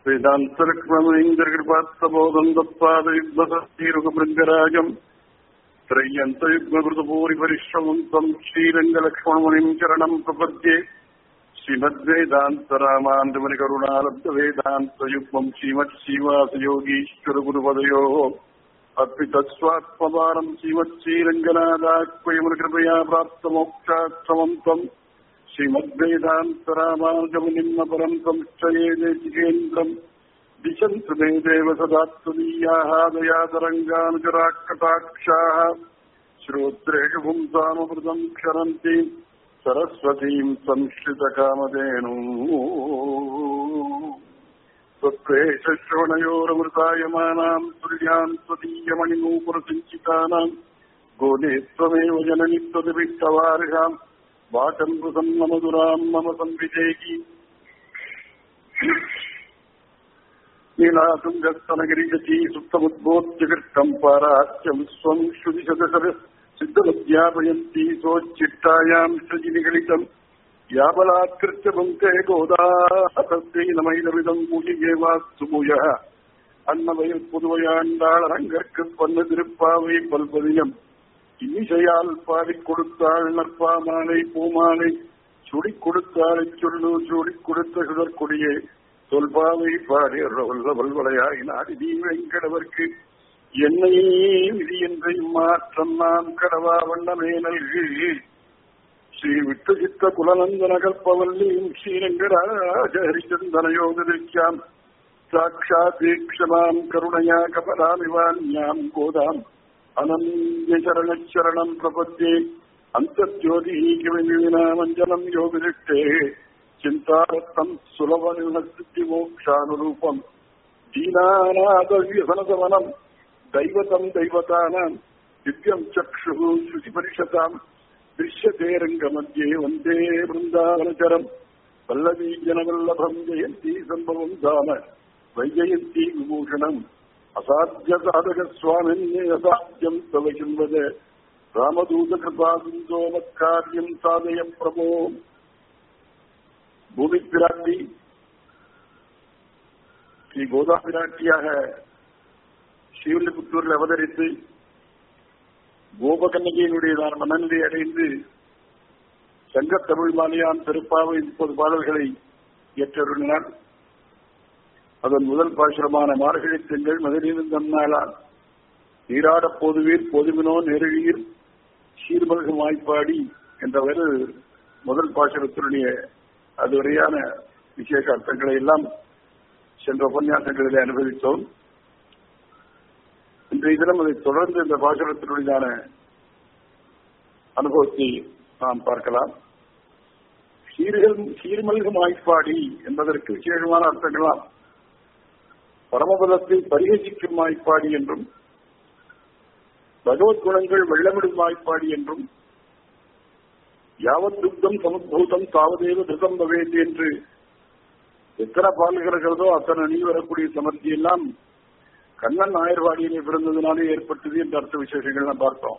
वेदान्तलक्ष्मणीन्द्रकृपात्तबोधम् दत्पादयुग्मसतीरुगभृङ्गराजम् त्रय्यन्तयुग्मकृतभूरिपरिश्रमम् त्वम् श्रीरङ्गलक्ष्मणमुनिम् चरणम् प्रपद्ये श्रीमद्वेदान्तरामान्दमनिकरुणालब्धवेदान्तयुग्मम् श्रीमत्श्रीवासयोगीश्वरगुरुपदयोः अर्पितस्वात्मभारम् श्रीमत्श्रीरङ्गनादाक्वयमुनिकृपया प्राप्तमोक्षाक्षमम् त्वम् श्रीमद्वेदान्तरामानुजमुनिम् अपरम् संश्चये देशिकेन्द्रम् दिशन्तु मे देव सदा त्वदीयाः दयातरङ्गानुचराकटाक्षाः श्रोत्रेषु पुंसामृतम् क्षरन्ति सरस्वतीम् संश्रितकामधेनु त्वत्प्रेषश्रवणयोरमृतायमानाम् तुल्यान् त्वदीयमणिनूपुरसिञ्चितानाम् गोदे त्वमेव जननि त्वदभिष्टवार्हाम् वाचम् प्रसन्नमधुराम् मम संविदेकी लीलातुङ्गस्तनगिरिगती सुप्तमुद्बोध्यकृष्टम् पाराच्यम् स्वम् श्रुतिशतसर सिद्धमुद्यापयन्ती सोच्चिट्टायाम् सृजिनिगलितम् याबलात्कृत्य पुङ्के गोदाहस्यै नमैदविदम् பூஜிகேவாஸ்து பூயः அன்னவயல் புதுவையாண்டாளரங்கற்கு பன்னு திருப்பாவை பல்பதியம் இன்னிசையால் பாடிக் கொடுத்தாள் நற்பாமாலை பூமாலை சுடிக் கொடுத்தாலை சொல்லு சூடிக் கொடுத்த சுடற்கொடியே சொல்பாவை பாடி வல்ல வல்வளையாய் நாடி நீ வெங்கடவர்க்கு என்னையே விதி என்ற மாற்றம் நாம் கடவா வண்ணமே நல்கு ஸ்ரீ விட்டுசித்த குலநந்தன கல்பவல்லியும் ஸ்ரீரங்கராஜ ஹரிச்சந்தன யோகதிருச்சாம் சாட்சாத் தீக்ஷமாம் கருணையா கபலாமிவான்யாம் கோதாம் அனந்தியசரணச்சரணம் பிரபத்தே அந்தஜோதிகிவினாமஞ்சலம் யோகதிஷ்டே चिन्तारत्तम् सुलभनिर्णस्थितिमोक्षानुरूपम् दीनानादव्यसनसमनम् दैवतम् दैवतानाम् दिव्यम् चक्षुः श्रुतिपरिषताम् दृश्यते रङ्गमध्ये वन्दे वृन्दावनचरम् वल्लवीजनवल्लभम् जयन्ती सम्भवम् धाम वैजयन्ती विभूषणम् असाध्यसाधकस्वामिन्ये असाध्यम् तव किंवद रामदूतकृपासिन्दो मत्कार्यम् साधय प्रभो பூமி பிராட்டி ஸ்ரீ கோதா பிராட்டியாக ஸ்ரீவில்லிபுத்தூரில் அவதரித்து கோபகன்னிகையினுடையதான மனநிலை அடைந்து சங்கத்தமிழ் மாலையான் திருப்பாவை முப்பது பாடல்களை ஏற்றருளினார் அதன் முதல் பாசுரமான மார்கழி திங்கள் மதுரையின் தன்னாளான் நீராடப் போதுவீர் பொதுவினோ நெருழியில் சீர்மல்கு வாய்ப்பாடி என்றவர் முதல் பாசுரத்தினுடைய அதுவரையான விசேஷ அர்த்தங்களை எல்லாம் சென்ற உபன்யாசங்களிலே அனுபவித்தோம் இன்றைய தினம் அதை தொடர்ந்து இந்த பாசுரத்தினுடையதான அனுபவத்தை நாம் பார்க்கலாம் சீர்கள் சீர்மல்கு மாய்ப்பாடி என்பதற்கு விசேஷமான அர்த்தங்களாம் பரமபதத்தை பரிகசிக்கும் மாய்ப்பாடி என்றும் பகவத் குணங்கள் வெள்ளமிடும் வாய்ப்பாடி என்றும் யாவத் துக்கம் சமுத்பூதம் தாவதேவ திருதம் பவேது என்று எத்தனை பால் கிடக்கிறதோ அத்தனை நீ வரக்கூடிய சமர்த்தி எல்லாம் கண்ணன் ஆயர்வாடியிலே பிறந்ததுனாலே ஏற்பட்டது என்ற அர்த்த விசேஷங்கள் நாம் பார்த்தோம்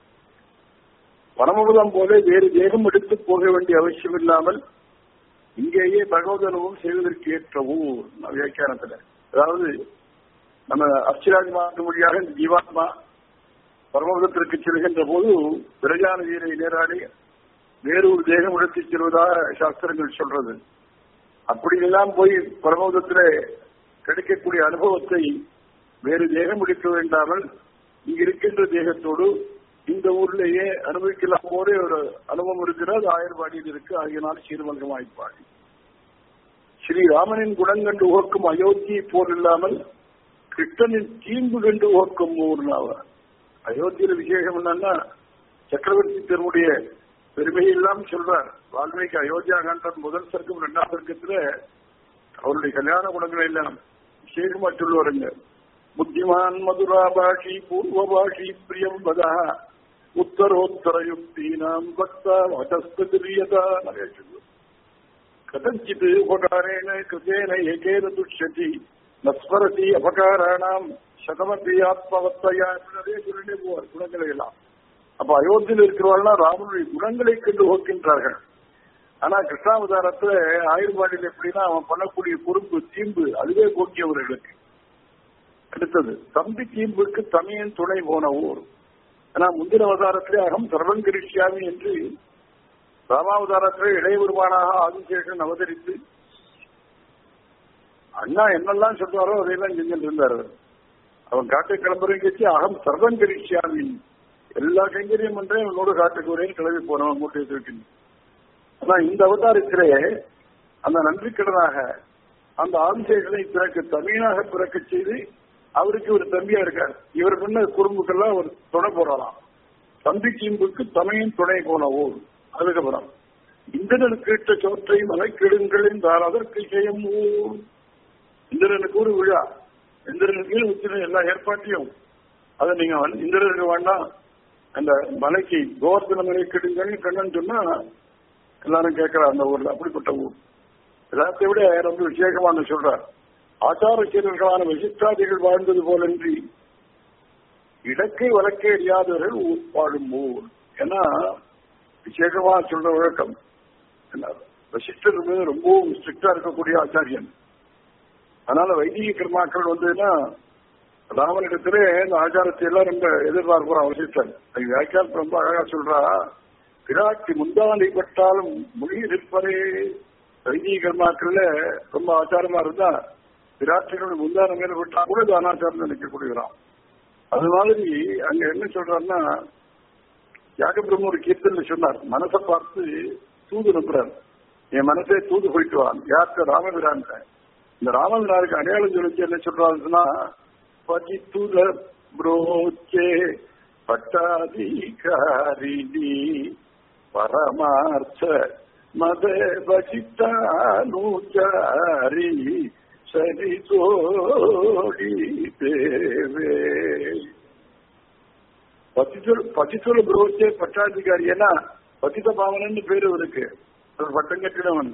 பரமபதம் போல வேறு தேகம் எடுத்து போக வேண்டிய அவசியம் இல்லாமல் இங்கேயே பகவத் அனுபவம் செய்வதற்கு ஏற்ற ஊர் வியாக்கியானத்துல அதாவது நம்ம அர்ச்சிராஜ் மாற்று மொழியாக ஜீவாத்மா பரமபதத்திற்கு செல்கின்ற போது பிரஜான வீரை நேராடி வேறு ஒரு தேகம் எடுத்துச் செல்வதாக சாஸ்திரங்கள் சொல்றது அப்படி எல்லாம் போய் பரமோதத்தில் கிடைக்கக்கூடிய அனுபவத்தை வேறு தேகம் எடுக்க வேண்டாமல் இங்க இருக்கின்ற தேகத்தோடு இந்த ஊர்லேயே அனுபவிக்கலாம் போதே ஒரு அனுபவம் இருக்கிறது ஆயர்வாடியில் இருக்கு ஆகியனால் சீர்மல்கம் ஆய்ப்பாடி ஸ்ரீராமனின் குணங்கண்டு உகக்கும் அயோத்தியை போல் இல்லாமல் கிருஷ்ணனின் தீம்பு கண்டு உகக்கும் ஊர்னாவர் அயோத்தியில விசேஷம் என்னன்னா சக்கரவர்த்தி பெருமுடைய பெருமையெல்லாம் சொல்றார் வால்மீகி அயோத்தியா காண்டன் முதல் சர்க்கம் இரண்டாம் சர்க்கத்துல அவருடைய கல்யாண குணங்களை எல்லாம் விசேஷமா சொல்லுவாருங்க புத்திமான் மதுரா பாஷி பூர்வ பாஷி பிரியம் வதா உத்தரோத்தர யுக்தீனாம் பக்தா வசஸ்திரியதா நிறைய சொல்லுவோம் கதஞ்சித் உபகாரேண கிருதேன ஏகேன துஷ்யதி நஸ்மரதி அபகாராணாம் சதமதி ஆத்மவத்தையா நிறைய சொல்லிட்டே போவார் குணங்களை எல்லாம் அப்ப அயோத்தியில் இருக்கிறவர்கள் ராமனுடைய குணங்களை கண்டு ஓக்கின்றார்கள் ஆனா கிருஷ்ணாவதாரத்துல ஆயுர்வாடியில் எப்படின்னா அவன் பண்ணக்கூடிய குறும்பு தீம்பு அதுவே கோக்கியவர்களுக்கு அடுத்தது தம்பி தீம்புக்கு தமையன் துணை போன ஊர் ஆனா முந்தின அவதாரத்திலே அகம் சர்வங்கரிஷ்யாமி என்று ராமாவதாரத்திலே இளையபெருமானாக ஆதிசேஷன் அவதரித்து அண்ணா என்னெல்லாம் சொல்றாரோ அதையெல்லாம் செஞ்சுட்டு இருந்தார் அவன் காட்டு கிளம்புறேன் கட்சி அகம் சர்வங்கரிஷ்யாமி எல்லா கைங்கரியம் பண்றேன் உன்னோட காட்டுக்கு வரேன் கிளம்பி போனவன் மூட்டை தூக்கி ஆனா இந்த அவதாரத்திலே அந்த நன்றிக்கடனாக அந்த ஆதிசேஷனை பிறகு தமிழாக பிறக்க செய்து அவருக்கு ஒரு தம்பியா இருக்கார் இவர் பண்ண குறும்புக்கெல்லாம் ஒரு துணை போறாராம் தம்பி தீம்புக்கு தமையின் துணை போன ஊர் அதுக்கப்புறம் இந்திரனுக்கு இட்ட சோற்றை மலை கெடுங்களின் தார் அதற்கு செய்யும் ஊர் இந்திரனுக்கு ஒரு விழா இந்திரனுக்கு உச்சின எல்லா ஏற்பாட்டையும் அதை நீங்க வந்து இந்திரனுக்கு வேண்டாம் அந்த மலைக்கு கோவர்தன மலை கெடுங்கள்னு கண்ணன் சொன்னா எல்லாரும் கேட்கிறா அந்த ஊர்ல அப்படிப்பட்ட ஊர் எல்லாத்தையும் விட ரொம்ப விசேஷமான சொல்றார் ஆச்சார சீரர்களான விசிஷ்டாதிகள் வாழ்ந்தது போலன்றி இடக்கை வழக்கே அறியாதவர்கள் ஊர் வாழும் ஊர் ஏன்னா விசேஷமா சொல்ற வழக்கம் வசிஷ்டர் வந்து ரொம்பவும் ஸ்ட்ரிக்டா இருக்கக்கூடிய ஆச்சாரியன் அதனால வைதிக கர்மாக்கள் வந்ததுன்னா ராமனிடத்திலே இந்த ஆச்சாரத்தை எல்லாம் ரொம்ப எதிர்பார்க்கிறோம் வசிஷ்டன் அது வியாக்கியானத்தை ரொம்ப அழகா சொல்றா பிராட்டி முந்தானை பட்டாலும் மொழி இருப்பதே வைதிக கர்மாக்கள்ல ரொம்ப ஆச்சாரமா இருந்தா பிராட்டிகள் முந்தான மேல விட்டா கூட இது அனாச்சாரம் நினைக்கக்கூடியதான் அது மாதிரி அங்க என்ன சொல்றாருன்னா யாகபிரம்ம ஒரு கீர்த்தனை சொன்னார் மனசை பார்த்து தூது அனுப்புறாரு என் மனசே தூது போயிட்டு வான் யாருக்கு ராமபிரான் இந்த ராமபிரானுக்கு அடையாளம் சொல்லிச்சு என்ன சொல்றாருன்னா பதித்துத புரோச்சே பட்டாதிகாரிணி பரமார்த்த மத பசித்தானுச்சாரி சரி சோடி தேவே பத்திசுர பத்திசுர புரோச்சே பட்டாதிகாரி ஏன்னா பத்தித பாவனன்னு பேரு இருக்கு அவர் பட்டம் கட்டிடவன்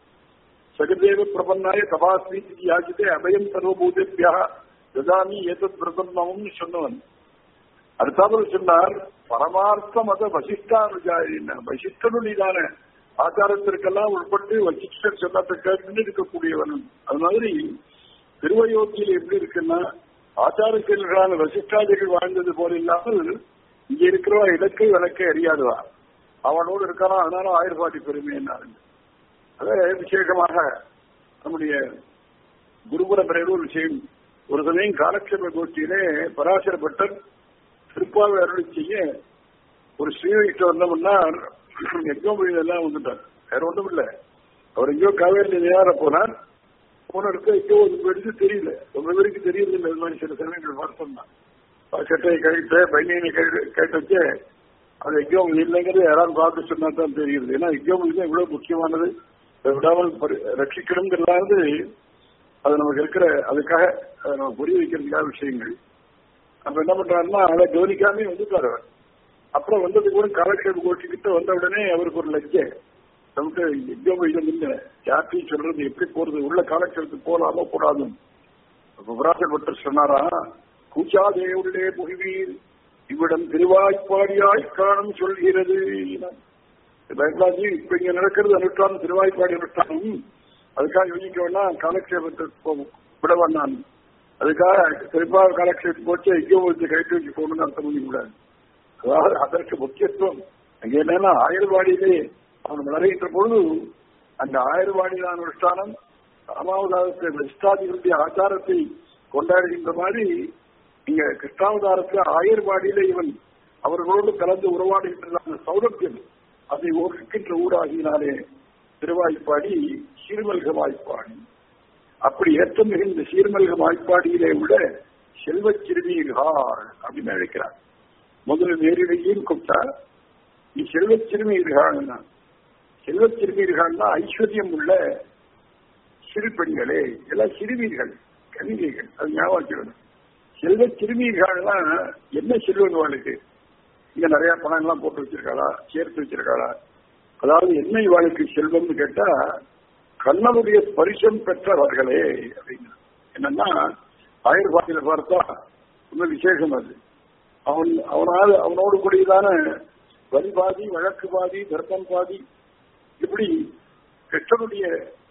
சகதேவ பிரபன்னாய கபாஸ்மீதி யாஜிதே அபயம் சர்வபூதேபியா ததாமி ஏதத் பிரபன்னம்னு சொன்னவன் அடுத்தாப்புல சொன்னார் பரமார்த்த மத வசிஷ்டானுஜாரின் வசிஷ்டனுடையதான ஆச்சாரத்திற்கெல்லாம் உட்பட்டு வசிஷ்டர் சொன்னத்தை கேட்டு இருக்கக்கூடியவன் அது மாதிரி திருவயோத்தியில் எப்படி இருக்குன்னா ஆச்சாரத்திற்கான வசிஷ்டாதிகள் வாழ்ந்தது போல இல்லாமல் இங்க இருக்கிறவா இலக்கை விளக்கை அறியாதவா அவனோடு இருக்கானா அதனால ஆயுர்பாட்டி பெருமை என்னாருங்க அதே விசேஷமாக நம்முடைய குருபுர பிறகு ஒரு விஷயம் ஒரு சமயம் காலக்ஷேப கோஷ்டியிலே பராசர பட்டர் திருப்பாவை அருளி செய்ய ஒரு ஸ்ரீவைகிட்ட வந்தோம்னா எங்கோ எல்லாம் வந்துட்டார் வேற ஒன்றும் இல்லை அவர் எங்கேயோ காவேரி நேர போனார் போனருக்கு எங்கோ ஒரு பேருக்கு தெரியல ரொம்ப பேருக்கு தெரியல இல்லை இது மாதிரி சில சமயங்கள் பார்த்தோம் தான் சட்டையை கழித்து பையனை கேட்டு வச்சு அது எக்ஸாம் இல்லைங்கிறது யாராவது பார்த்து சொன்னா தான் தெரியுது ஏன்னா எக்ஸாம் தான் இவ்வளவு முக்கியமானது அதை விடாமல் ரட்சிக்கணுங்கிறதாவது அது நமக்கு இருக்கிற அதுக்காக அதை நம்ம புரிய வைக்கிறதுக்காக விஷயங்கள் அப்ப என்ன பண்றாருன்னா அதை கவனிக்காம வந்துட்டாரு அவர் அப்புறம் வந்தது கூட காலக்ஷேப கோஷ்டி கிட்ட வந்த உடனே அவருக்கு ஒரு லட்சம் நமக்கு எக்ஸாம் எழுத இல்லை யார்ட்டையும் சொல்றது எப்படி போறது உள்ள காலக்ஷேபத்துக்கு போலாமோ கூடாதும் அப்ப புராசர் பட்டர் சொன்னாரா கூச்சாதே உள்ளே புகுவீர் இவ்விடம் திருவாய்ப்பாடியாய் காணும் சொல்கிறது பயங்களாஜி இப்ப இங்க நடக்கிறது அனுஷ்டானம் திருவாய்ப்பாடி அனுஷ்டானம் அதுக்காக யோசிக்க வேணாம் காலக்ஷேபத்துக்கு விட வேண்டாம் அதுக்காக திருப்பா காலக்ஷேபத்துக்கு போச்சு எங்கேயோ வச்சு கைட்டு வச்சு போகணும்னு அர்த்தம் பண்ணி கூடாது அதாவது அதற்கு முக்கியத்துவம் அங்க என்னன்னா ஆயுர்வாடியிலே அவன் வளர்கின்ற பொழுது அந்த ஆயுர்வாடியிலான அனுஷ்டானம் ராமாவதாரத்தை விஷ்டாதிகளுடைய ஆச்சாரத்தை கொண்டாடுகின்ற மாதிரி இங்க கிருஷ்ணாவதாரத்தில் ஆயர்வாடியில இவன் அவர்களோடு கலந்து உருவாடுகின்ற அந்த சௌலபியம் அதை ஒடுக்கின்ற ஊராகினாலே திருவாய்ப்பாடி சீர்மல்க வாய்ப்பாடி அப்படி ஏற்ற மிகுந்த சீர்மல்க வாய்ப்பாடியிலே உள்ள செல்வச் சிறுமியர்கள் அப்படின்னு அழைக்கிறார் முதல்ல நேரிடையும் கூப்பிட்டா நீ செல்வச் சிறுமியர்கள்னா செல்வச் சிறுமியர்கள்னா ஐஸ்வர்யம் உள்ள சிறு பெண்களே எல்லாம் சிறுமீர்கள் கவிதைகள் அது ஞாபகம் வச்சுக்கணும் செல்வ சிறுமிகள்லாம் என்ன செல்வம் இவாளுக்கு இங்க நிறைய பணம் எல்லாம் போட்டு வச்சிருக்காளா சேர்த்து வச்சிருக்காளா அதாவது என்ன இவாளுக்கு செல்வம்னு கேட்டா கண்ணனுடைய ஸ்பரிசம் பெற்றவர்களே அப்படின்னு என்னன்னா ஆயுர்வாதியில பார்த்தா ரொம்ப விசேஷம் அது அவன் அவனால் அவனோடு கூடியதான வரி பாதி வழக்கு பாதி தர்மம் பாதி இப்படி கிருஷ்ணனுடைய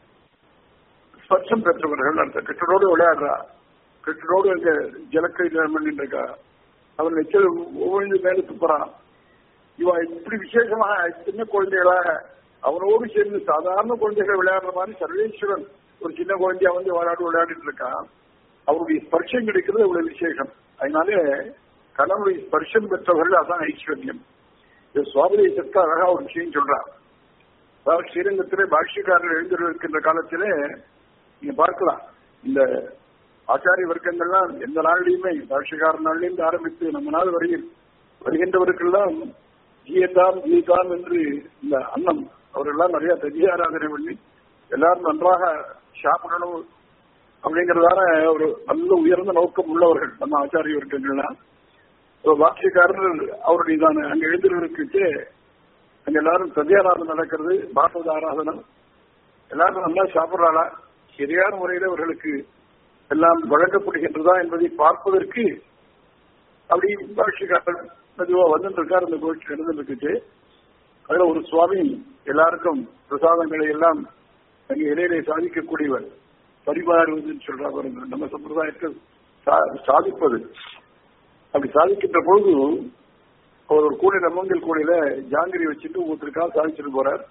ஸ்பர்ஷம் பெற்றவர்கள் அந்த கிருஷ்ணனோடு விளையாடுறா கிருஷ்ணனோடு அங்க ஜலக்கை பண்ணிட்டு இருக்கா அவன் நெச்சல் ஒவ்வொன்று மேல துப்புறான் இவன் இப்படி விசேஷமாக சின்ன குழந்தைகளாக அவனோடு சேர்ந்து சாதாரண குழந்தைகள் விளையாடுற மாதிரி சர்வேஸ்வரன் ஒரு சின்ன குழந்தையா வந்து விளையாடு விளையாடிட்டு இருக்கான் அவருடைய ஸ்பர்ஷம் கிடைக்கிறது அவ்வளவு விசேஷம் அதனால கணவனுடைய ஸ்பர்ஷம் பெற்றவர்கள் அதான் ஐஸ்வர்யம் இது சுவாமி சத்த அழகா ஒரு விஷயம் சொல்றான் அதாவது ஸ்ரீரங்கத்திலே பாஷ்யக்காரர் எழுந்திருக்கின்ற காலத்திலே நீங்க பார்க்கலாம் இந்த ஆச்சாரிய வர்க்கங்கள்லாம் எந்த நாளிலையுமே பாஷ்யக்கார நாளிலிருந்து ஆரம்பித்து நம்ம நாள் வரையில் வருகின்றவருக்கெல்லாம் ஜீயதாம் ஜீதாம் என்று இந்த அன்னம் அவரெல்லாம் நிறைய தஜி ஆராதனை பண்ணி எல்லாரும் நன்றாக சாப்பிடணும் அப்படிங்கறதான ஒரு நல்ல உயர்ந்த நோக்கம் உள்ளவர்கள் நம்ம ஆச்சாரிய வர்க்கங்கள்லாம் பாஷ்யக்காரர் அவருடையதான அங்க எழுந்திருக்கு அங்க எல்லாரும் சத்தியாராதனை நடக்கிறது பாகவத ஆராதனம் எல்லாரும் நல்லா சாப்பிடுறாளா சரியான முறையில் அவர்களுக்கு எல்லாம் வழங்கப்படுகின்றதா என்பதை பார்ப்பதற்கு அப்படி பாஷிக்காரர் மெதுவா வந்துட்டு இருக்கார் அந்த கோஷ்டி நடந்துட்டு அதுல ஒரு சுவாமி எல்லாருக்கும் பிரசாதங்களை எல்லாம் அங்கே இடையிலே சாதிக்கக்கூடியவர் பரிமாறுவதுன்னு சொல்றாங்க நம்ம சம்பிரதாயத்தில் சாதிப்பது அப்படி சாதிக்கின்ற பொழுது அவர் ஒரு கூடையில மூங்கல் கூடையில ஜாங்கிரி வச்சுட்டு ஒருத்தருக்காக சாதிச்சுட்டு போறார்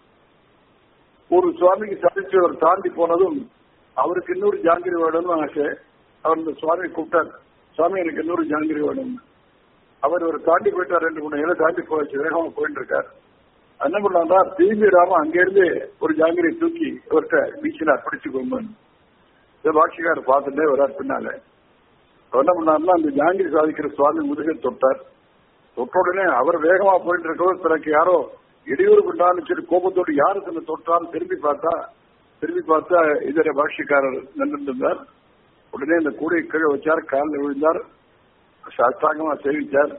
ஒரு சுவாமிக்கு சாதிச்சு அவர் தாண்டி போனதும் அவருக்கு இன்னொரு ஜாங்கிரி வேணும்னு ஆசை அவர் இந்த சுவாமி கூப்பிட்டார் சுவாமி எனக்கு இன்னொரு ஜாங்கிரி வேணும் அவர் ஒரு தாண்டி போயிட்டார் ரெண்டு மூணு இடம் தாண்டி போயிடுச்சு வேகமா போயிட்டு இருக்கார் என்ன பண்ணாண்டா திரும்பி ராம அங்கிருந்து ஒரு ஜாங்கிரி தூக்கி இவர்கிட்ட வீசினார் பிடிச்சுக்கோங்க இதை பாட்சிக்காரர் பார்த்துட்டே வரார் பின்னால அவர் என்ன பண்ணாருன்னா அந்த ஜாங்கிரி சாதிக்கிற சுவாமி முதுகை தொட்டார் தொட்ட உடனே அவர் வேகமா போயிட்டு இருக்கவர் பிறகு யாரோ இடையூறு பண்ணான்னு சொல்லி கோபத்தோடு யாரு தன்னை தொட்டான்னு திரும்பி பார்த்தா திரும்பி பார்த்தா இதர பாஷ்யக்காரர் நின்றுருந்தார் உடனே இந்த கூடை கீழே வச்சார் காலில் விழுந்தார் சாஸ்தாங்கமா சேவிச்சார்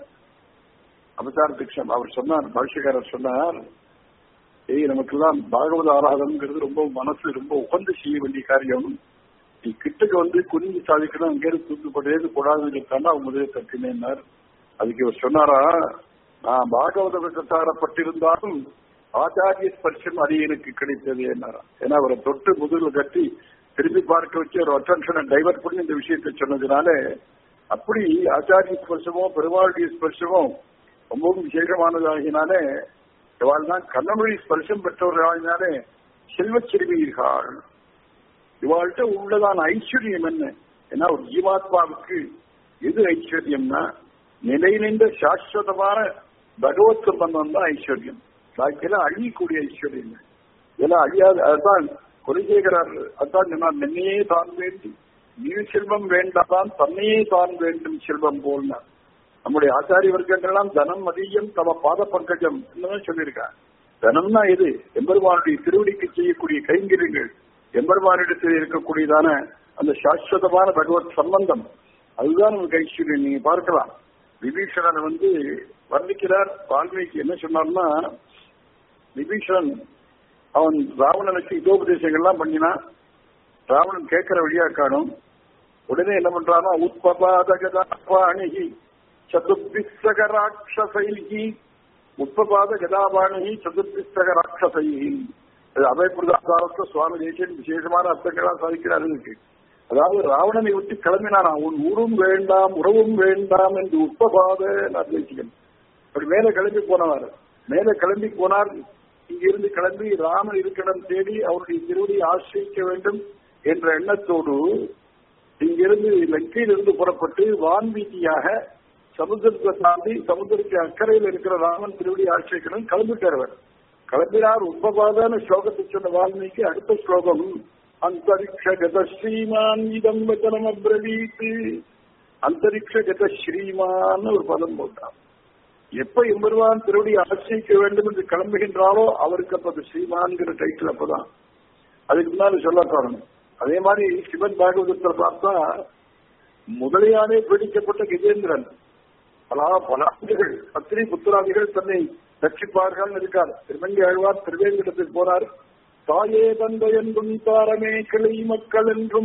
அவதார திக்ஷம் அவர் சொன்னார் பாஷ்யக்காரர் சொன்னார் ஏய் நமக்கெல்லாம் பாகவத ஆராதனங்கிறது ரொம்ப மனசு ரொம்ப உகந்து செய்ய வேண்டிய காரியம் நீ கிட்டக்கு வந்து குனிஞ்சு சாதிக்கணும் அங்கேயிருந்து தூக்கப்பட்டே கூடாதுன்னு சொன்னா அவங்க முதலே தட்டினேன்னார் அதுக்கு இவர் சொன்னாரா நான் பாகவத விசத்தாரப்பட்டிருந்தாலும் ஆச்சாரிய ஸ்பர்ஷம் அரியனுக்கு கிடைத்தது என்னாரா ஏன்னா அவரை தொட்டு முதுகில் கட்டி திரும்பி பார்க்க வச்சு ஒரு அட்டென்ஷனை டைவர்ட் பண்ணி இந்த விஷயத்தை சொன்னதுனால அப்படி ஆச்சாரிய ஸ்பர்சமோ பெருமாளுடைய ஸ்பர்சமோ ரொம்பவும் விசேஷமானதாகினாலே இவாள் தான் கண்ணமொழி ஸ்பர்சம் பெற்றவர்களாகினாலே செல்வச் சிறுமியர்கள் இவாள்கிட்ட உள்ளதான ஐஸ்வர்யம் என்ன ஏன்னா ஒரு ஜீவாத்மாவுக்கு எது ஐஸ்வர்யம்னா நிலை நின்ற சாஸ்வதமான பகவத் சம்பந்தம் தான் ஐஸ்வர்யம் பாக்கியெல்லாம் அழியக்கூடிய ஐஸ்வர்யம் இதெல்லாம் அழியாது அதுதான் குலசேகரர் அதான் சொன்னார் என்னையே தான் வேண்டும் நீ செல்வம் வேண்டாதான் தன்னையே தான் வேண்டும் செல்வம் போல்னா நம்முடைய ஆச்சாரிய வர்க்கங்கள்லாம் தனம் மதியம் தம பாத பங்கஜம் என்னதான் சொல்லியிருக்காங்க தனம்னா எது எம்பெருமானுடைய திருவடிக்கு செய்யக்கூடிய கைங்கரியங்கள் எம்பெருமானிடத்தில் இருக்கக்கூடியதான அந்த சாஸ்வதமான பகவத் சம்பந்தம் அதுதான் நமக்கு ஐஸ்வர்யம் நீங்க பார்க்கலாம் விபீஷணன் வந்து வர்ணிக்கிறார் வால்மீகி என்ன சொன்னார்னா விபீஷணன் அவன் ராவணனுக்கு இதோபதேசங்கள்லாம் பண்ணினான் ராவணன் கேட்கிற வழியா காணும் உடனே என்ன பண்றானா உத்பபாதகதாபாணிகி சதுர்பிஸ்தக ராட்சசைகி உத்பபாத கதாபாணிகி சதுர்பிஸ்தக ராட்சசைகி அது அபயப்பிரதாசாரத்தை சுவாமி தேசியன் விசேஷமான அர்த்தங்களா சாதிக்கிறார் இருக்கு அதாவது ராவணனை விட்டு கிளம்பினான் உன் ஊரும் வேண்டாம் உறவும் வேண்டாம் என்று உட்பபாத நான் தேசிகன் அப்படி மேல கிளம்பி போனவர் மேல கிளம்பி போனார் இங்கிருந்து கிளம்பி ராமன் இருக்கிடம் தேடி அவருடைய திருவடியை ஆசிரியிக்க வேண்டும் என்ற எண்ணத்தோடு இங்கிருந்து லங்கையிலிருந்து புறப்பட்டு வான்வீதியாக சமுத்திரத்தை தாண்டி சமுத்திரத்துக்கு அக்கறையில் இருக்கிற ராமன் திருவடி ஆசிரியக்கணும் கிளம்பிட்டார் அவர் கிளம்பினார் உபபாதான ஸ்லோகத்தை சொன்ன வால்மீகி அடுத்த ஸ்லோகம் அந்தரிக்ஷ கத ஸ்ரீமான் இதம் வச்சனம் அப்ரவீத் அந்தரிக்ஷ கத ஸ்ரீமான் ஒரு பதம் போட்டான் எப்ப எம்பெருமான் திருவடி ஆசிரிக்க வேண்டும் என்று கிளம்புகின்றாரோ அவருக்கு அப்ப அது ஸ்ரீமான்கிற டைட்டில் அப்பதான் அதுக்கு முன்னாடி சொல்ல காரணம் அதே மாதிரி சிவன் பாகவதத்தில் பார்த்தா முதலையானே பிடிக்கப்பட்ட கஜேந்திரன் பல பல ஆண்டுகள் பத்திரி புத்திராதிகள் தன்னை ரட்சிப்பார்கள் இருக்கார் திருமங்கை ஆழ்வார் திருவேங்கடத்தில் போனார் தாயே தந்தை என்றும் தாரமே கிளை மக்கள் என்றும்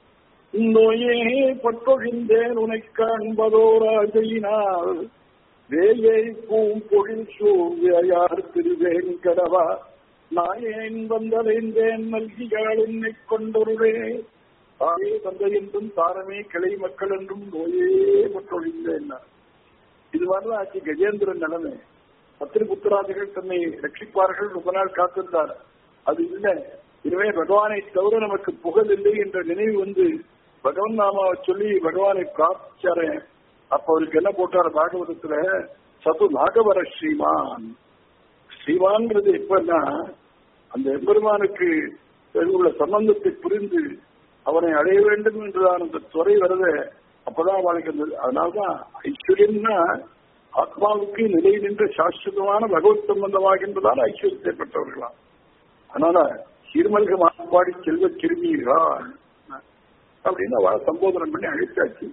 நோயே பட்டொழிந்தேன் உனை காண்பதோராஜையினால் வேயை பூம் பொழில் சூழ்வையார் திருவேங்கடவா நாயேன் வந்தடைந்தேன் நல்கியாள் என்னை கொண்டொருளே தாயே தந்தை என்றும் தாரமே கிளை மக்கள் என்றும் நோயே பற்றொழிந்தேன் இது மாதிரிதான் ஆச்சு கஜேந்திரன் நிலைமை பத்திரி புத்தராஜர்கள் தன்னை ரட்சிப்பார்கள் ரொம்ப நாள் காத்திருந்தார் அது இல்லை இனிமே பகவானை தவிர நமக்கு புகழ் இல்லை என்ற நினைவு வந்து பகவன் நாமாவை சொல்லி பகவானை பிரார்த்திச்சாரேன் அப்ப அவருக்கு என்ன போட்டார் பாகவதத்துல சது நாகவர ஸ்ரீமான் ஸ்ரீமான்ங்கிறது எப்பன்னா அந்த எம்பெருமானுக்கு உள்ள சம்பந்தத்தை புரிந்து அவனை அடைய வேண்டும் என்றுதான் அந்த துறை வருத அப்பதான் அவளுக்கு அந்த அதனால்தான் ஐஸ்வர்யம்னா ஆத்மாவுக்கு நிலை நின்ற சாஸ்வதமான பகவத் சம்பந்தமாகின்றதால் ஐஸ்வர்யத்தை பெற்றவர்களாம் அதனால சீர்மல்க மாண்பாடி செல்வ கிருமீர்கள் அப்படின்னு அவளை சம்போதனம் பண்ணி அழைத்தாச்சு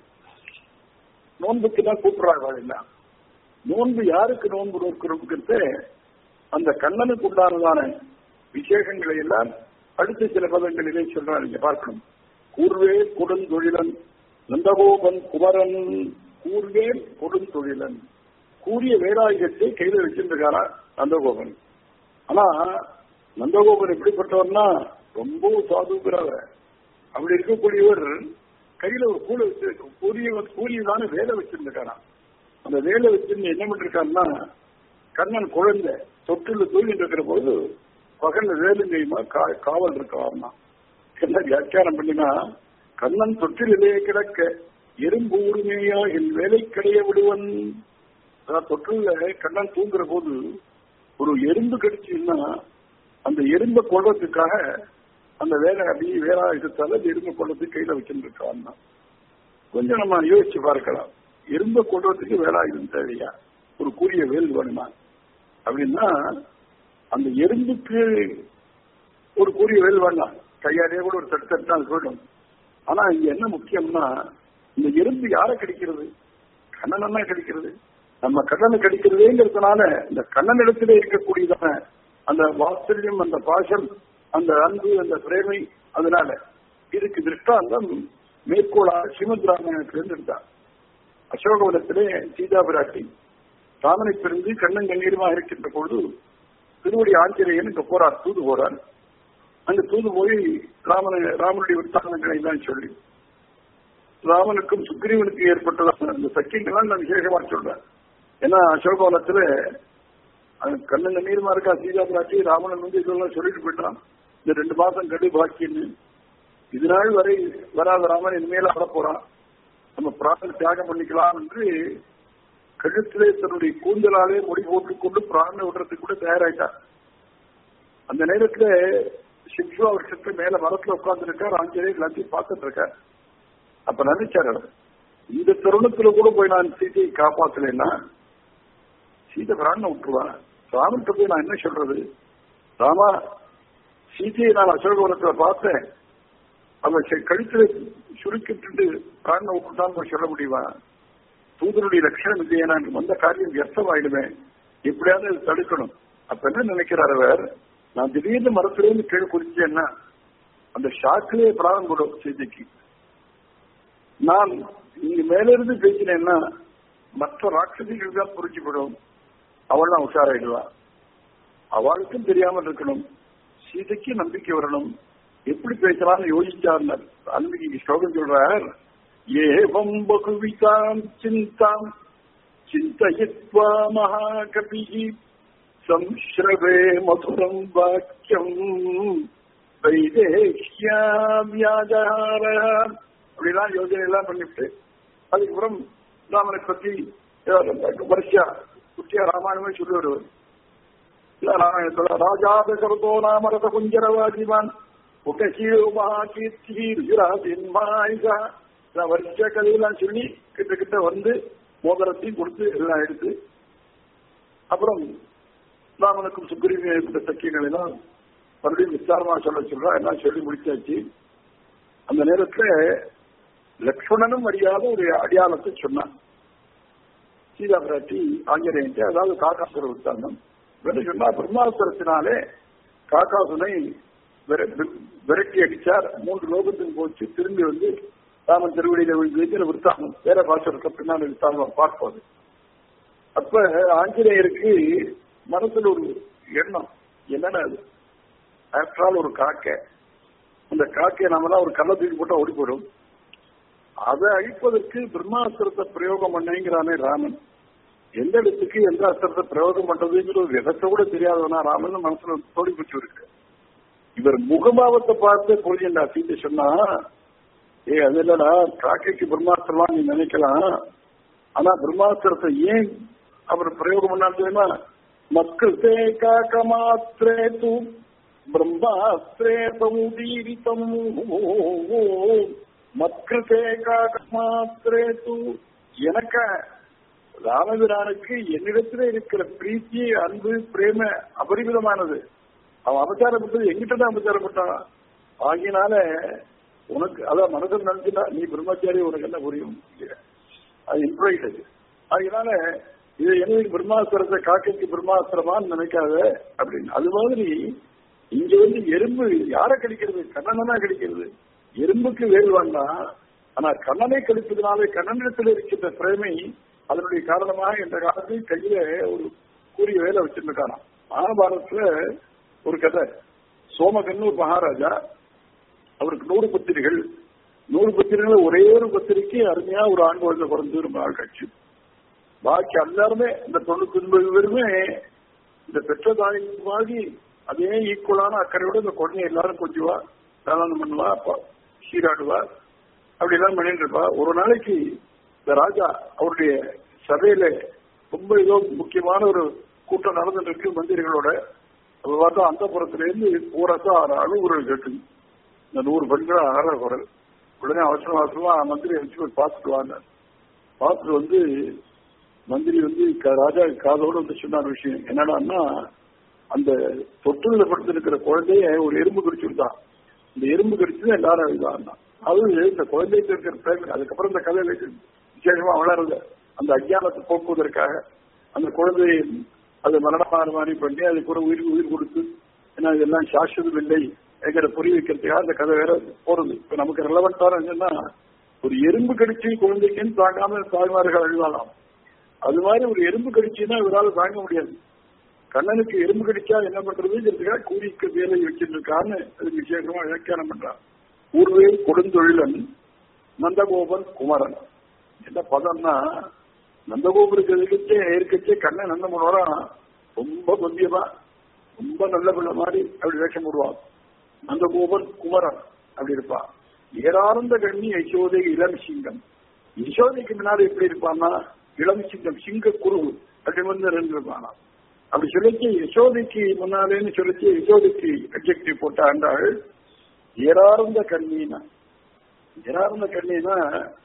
நோன்புக்கு தான் கூப்பிடுறாங்க எல்லாம் நோன்பு யாருக்கு நோன்பு நோக்கிறோம்ங்கிறது அந்த கண்ணனுக்கு உண்டானதான விசேஷங்களை எல்லாம் அடுத்த சில பதங்களிலே சொல்றாரு நீங்க பார்க்கணும் கூர்வேல் கொடுந்தொழிலன் நந்தகோபன் குமரன் கூர்வேல் கொடுந்தொழிலன் கூறிய வேலாயுதத்தை கையில வச்சிருக்காரா நந்தகோபன் ஆனா நந்தகோபன் எப்படிப்பட்டவர்னா ரொம்ப சாதுங்கிறவர் அப்படி இருக்கக்கூடியவர் கையில ஒரு கூலை வச்சு கூறிய கூலியதான வேலை வச்சிருக்காராம் அந்த வேலை வச்சிருந்து என்ன பண்ணிருக்காருன்னா கண்ணன் குழந்தை தொட்டில் தூங்கிட்டு இருக்கிற போது பகல்ல வேலுங்கையுமா காவல் இருக்காருன்னா என்ன வியாக்கியானம் பண்ணினா கண்ணன் தொட்டிலே கிடக்க எறும்பு உரிமையா என் வேலை கடைய விடுவன் தொற்றில் கண்ணன் தூங்குற போது ஒரு எறும்பு கடிச்சுன்னா அந்த எறும்பை கொள்றதுக்காக அந்த வேலை அப்படியே வேறா எடுத்தால அந்த எறும்பை கொள்றதுக்கு கையில வச்சுருக்கான்னா கொஞ்சம் நம்ம யோசிச்சு பார்க்கலாம் எறும்பை கொள்றதுக்கு வேலாயுதம் தேவையா ஒரு கூறிய வேல் வேணுமா அப்படின்னா அந்த எறும்புக்கு ஒரு கூறிய வேல் வேண்டாம் கையாலேயே கூட ஒரு தட்டு தட்டு அது போயிடும் ஆனா இங்க என்ன முக்கியம்னா இந்த எறும்பு யாரை கடிக்கிறது கண்ணன் கடிக்கிறது நம்ம கண்ணனை கடிக்கிறதேங்கிறதுனால இந்த கண்ணனிடத்திலே இருக்கக்கூடியதான அந்த வாத்சல்யம் அந்த பாசம் அந்த அன்பு அந்த பிரேமை அதனால இதுக்கு திருஷ்டாந்தம் மேற்கோளாக ஸ்ரீமத் ராமாயணத்திலிருந்து இருந்தார் அசோகவனத்திலே சீதா பிராட்டி ராமனை பிரிந்து கண்ணன் கண்ணீருமாக இருக்கின்ற பொழுது திருவடி ஆஞ்சநேயன் இங்க போறார் தூது போறார் அங்க தூது போய் ராமனை ராமனுடைய விற்த்தாந்தங்களை எல்லாம் சொல்லி ராமனுக்கும் சுக்ரீவனுக்கு ஏற்பட்டதான அந்த சக்கியங்கள்லாம் நான் விசேஷமா சொல்றேன் ஏன்னா அசோகவனத்துல கண்ணன் கண்ணீருமா இருக்கா சீதா பிராட்டி ராமனன் வந்து இதெல்லாம் சொல்லிட்டு போயிட்டான் இந்த ரெண்டு மாசம் கடு பாக்கின்னு இது நாள் வரை வராத ராமன் இனிமேல வர போறான் நம்ம பிராணம் தியாகம் பண்ணிக்கலாம் என்று கழுத்திலே தன்னுடைய கூந்தலாலே முடி போட்டுக் கொண்டு பிராணம் விடுறதுக்கு கூட தயாராயிட்டார் அந்த நேரத்துல சிக்ஷுவா வருஷத்துக்கு மேல மரத்துல உட்கார்ந்து இருக்கார் ஆஞ்சநேயர் எல்லாத்தையும் பார்த்துட்டு இருக்கார் அப்ப நினைச்சார் அவர் இந்த தருணத்துல கூட போய் நான் சீதையை காப்பாத்தலைன்னா சீதை பிராணம் விட்டுருவான் ராமன்கிட்ட போய் நான் என்ன சொல்றது ராமா சீதையை நான் அசோகவனத்துல பார்த்தேன் அவன் கழுத்துல சுருக்கிட்டு பிராணம் விட்டுட்டான்னு சொல்ல முடியுமா தூதனுடைய லட்சணம் இல்லையே நான் வந்த காரியம் வியர்த்தமாயிடுமே எப்படியாவது அதை தடுக்கணும் அப்ப என்ன நினைக்கிறார் அவர் நான் திடீர்னு மரத்திலேருந்து கீழே குதிச்சேன்னா அந்த ஷாக்கிலே பிராணம் கொடும் சீதைக்கு நான் இங்க மேல இருந்து பேசினேன்னா மற்ற ராட்சசிகள் தான் புரிஞ்சுப்படும் அவள்லாம் உஷாராயிடுவா அவளுக்கும் தெரியாமல் இருக்கணும் சீதைக்கு நம்பிக்கை வரணும் எப்படி பேசலாம்னு யோசிச்சார் அன்னைக்கு ஸ்லோகம் சொல்றார் ஏவம் பகுவிதாம் சிந்தாம் சிந்தயித்வா மகாகவி சம்ஸ்ரவே மதுரம் வாக்கியம் வைதேஷ்யா வியாஜார அப்படிலாம் யோஜனை எல்லாம் பண்ணிவிட்டு அதுக்கப்புறம் ராமனை பத்தி வரிசையா குட்டியா ராமாயணமே சொல்லி வருவார் ராமாயணத்துல ராஜா தசரதோ நாம ரத குஞ்சரவாதிமான் உகசீரோ மகாகீர்த்தி ருஜுராசின் மாயிகா வரிசையா கதையெல்லாம் சொல்லி கிட்ட கிட்ட வந்து மோதிரத்தையும் கொடுத்து எல்லாம் எடுத்து அப்புறம் ராமனுக்கும் சுக்ரீவன் ஏற்பட்ட சக்கியங்கள் எல்லாம் மறுபடியும் விஸ்தாரமா சொல்ல சொல்றா எல்லாம் சொல்லி முடிச்சாச்சு அந்த நேரத்துல லக்ஷ்மணனும் அறியாத ஒரு அடையாளத்தை சொன்னான் சீதா பிராட்டி ஆஞ்சநேயன் அதாவது காக்காசுர வித்தாந்தம் வெறும் சொன்னா பிரம்மாசுரத்தினாலே காக்காசுனை விரட்டி அடிச்சார் மூன்று லோகத்துக்கு போச்சு திரும்பி வந்து ராமன் திருவடியில விழுந்து விற்த்தாங்க வேற பாசுரத்தை பின்னால் விற்த்தாங்க பார்ப்போது அப்ப ஆஞ்சநேயருக்கு மனசுல ஒரு எண்ணம் என்னன்னா ஆஃப்டர் ஆல் ஒரு காக்கை அந்த காக்கையை நாமெல்லாம் ஒரு கள்ள தூக்கி போட்டா ஓடி போயிடும் அதை அழிப்பதற்கு பிரம்மாஸ்திரத்தை பிரயோகம் பண்ணேங்கிறானே ராமன் எந்த இடத்துக்கு எந்த அஸ்திரத்தை பிரயோகம் பண்றதுங்கிற ஒரு விதத்தை கூட தெரியாதவனா ராமன் மனசுல தோடி பிடிச்சு இருக்கு இவர் முகபாவத்தை பார்த்து புரியுண்டா சீத்தை சொன்னா ஏ அது இல்லடா காக்கைக்கு பிரம்மாஸ்திரமா நீ நினைக்கலாம் ஆனா பிரம்மாஸ்திரத்தை ஏன் அவர் பிரயோகம் பண்ணா தெரியுமா மத்கிருத்தே காக்க மாத்திரே தூ பிரம்மாஸ்திரே சமுதீரிதம் மத்கிருத்தே காக்க மாத்திரே தூ எனக்க ராமபிரானுக்கு என்னிடத்துல இருக்கிற பிரீத்தி அன்பு பிரேம அபரிமிதமானது அவன் அபச்சாரப்பட்டது எங்கிட்ட தான் அபச்சாரப்பட்டான் ஆகினால உனக்கு அதான் மனதில் நினைச்சுட்டா நீ பிரம்மச்சாரி உனக்கு என்ன புரியும் இல்லையா அது இன்ட்ரோயிட் அது அதனால இது எனக்கு பிரம்மாஸ்திரத்தை காக்கைக்கு பிரம்மாஸ்திரமான்னு நினைக்காத அப்படின்னு அது மாதிரி இங்க வந்து எறும்பு யாரை கடிக்கிறது கண்ணனை தான் கடிக்கிறது எறும்புக்கு வேல் வேண்டாம் ஆனா கண்ணனை கடிப்பதனாலே கண்ணனிடத்தில் இருக்கின்ற பிரேமை அதனுடைய காரணமாக இந்த காலத்தில் கையில ஒரு கூறிய வேலை வச்சிருக்கானா மகாபாரதத்துல ஒரு கதை சோமகன் ஒரு மகாராஜா அவருக்கு நூறு பத்திரிகள் நூறு பத்திரிகள் ஒரே ஒரு பத்திரிக்கை அருமையா ஒரு ஆண் குழந்தை பிறந்து ரொம்ப நாள் கட்சி பாக்கி எல்லாருமே இந்த தொண்ணூத்தி ஒன்பது பேருமே இந்த பெற்ற தாய்க்கு அதே ஈக்குவலான அக்கறையோட இந்த குழந்தைய எல்லாரும் கொஞ்சுவா தானம் பண்ணுவா சீராடுவா அப்படி எல்லாம் பண்ணிட்டு இருப்பா ஒரு நாளைக்கு இந்த ராஜா அவருடைய சபையில ரொம்ப ஏதோ முக்கியமான ஒரு கூட்டம் நடந்துட்டு இருக்கு மந்திரிகளோட அப்ப பார்த்தா அந்த புறத்துல இருந்து ஊரசா அழுகுறல் கேட்டு இந்த நூறு பெண்கள் அழற குரல் உடனே அவசரம் அவசரமா மந்திரி வச்சு போய் பார்த்துட்டு வாங்க பார்த்துட்டு வந்து மந்திரி வந்து ராஜா காதோடு வந்து சொன்ன விஷயம் என்னடான்னா அந்த தொட்டில படுத்திருக்கிற குழந்தைய ஒரு எறும்பு கடிச்சு விட்டான் இந்த எறும்பு கடிச்சு எல்லாரும் அழுதான் அது இந்த குழந்தைக்கு இருக்கிற பிரேமி அதுக்கப்புறம் இந்த கதையில விசேஷமா வளருது அந்த அஜானத்தை போக்குவதற்காக அந்த குழந்தையை அது மரணமான மாதிரி பண்ணி அதுக்கு ஒரு உயிர் உயிர் கொடுத்து ஏன்னா இதெல்லாம் சாஸ்வதம் இல்லை எங்கிற புரிய வைக்கிறதுக்காக அந்த கதை வேற போறது இப்ப நமக்கு ரெலவெண்டான என்னன்னா ஒரு எறும்பு கடிச்சு குழந்தைக்குன்னு தாங்காம தாய்மார்கள் அழுவாலாம் அது மாதிரி ஒரு எறும்பு கடிச்சுன்னா இவரால் தாங்க முடியாது கண்ணனுக்கு எறும்பு கடிச்சா என்ன பண்றதுங்கிறதுக்காக கூறிக்க வேலை வச்சுட்டு இருக்கான்னு அதுக்கு விசேஷமா வியாக்கியானம் பண்றான் ஊர்வே கொடுந்தொழிலன் நந்தகோபன் குமரன் என்ன பதம்னா நந்தகோபுருக்கு எதிர்க்கச்சே இருக்கச்சே கண்ணன் நந்த முன்னோரம் ரொம்ப பந்தியமா ரொம்ப நல்ல பிள்ளை மாதிரி அப்படி வேஷம் போடுவான் நந்தகோபன் குமரன் அப்படி இருப்பான் ஏரார்ந்த கண்ணி யசோதை இளம் சிங்கம் யசோதைக்கு முன்னாடி எப்படி இருப்பான்னா இளம் சிங்கம் சிங்க குரு அப்படி வந்து ரெண்டு இருப்பானா அப்படி சொல்லிச்சு யசோதைக்கு முன்னாலேன்னு சொல்லிச்சு யசோதைக்கு அப்ஜெக்டிவ் போட்ட ஆண்டாள் ஏரார்ந்த கண்ணினா ஏரார்ந்த கண்ணினா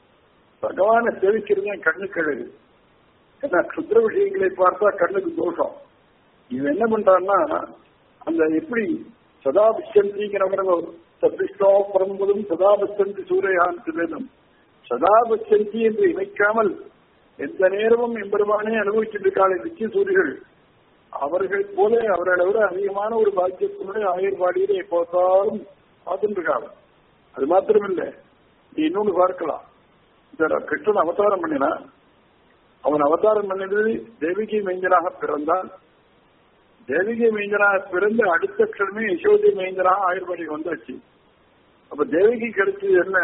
பகவானை சேவிக்கிறது கண்ணுக்கு அழகு ஏன்னா சுத்திர விஷயங்களை பார்த்தா கண்ணுக்கு தோஷம் இவன் என்ன பண்றான்னா அந்த எப்படி சதா பிச்சந்திங்கிறவங்க சத்விஷ்ணோ பரம்பதும் சதா பச்சந்தி சூரியகாந்த் வேதம் சதா பச்சந்தி என்று இணைக்காமல் எந்த நேரமும் எம்பெருமானே அனுபவிச்சுட்டு இருக்காளே நிச்சய சூரிகள் அவர்கள் போல அவர்களை விட அதிகமான ஒரு பாக்கியத்தினுடைய ஆயர்வாடியில எப்போதாலும் பார்த்துட்டு இருக்காங்க அது மாத்திரமில்ல நீ இன்னொன்னு பார்க்கலாம் இந்த கிருஷ்ணன் அவதாரம் பண்ணினா அவன் அவதாரம் பண்ணது தேவிகி மைந்தனாக பிறந்தான் தேவிகை மைந்தனாக பிறந்து அடுத்த கிழமை யசோதி மைந்தனாக ஆயுர்வாடி வந்தாச்சு அப்ப தேவிகை கிடைச்சது என்ன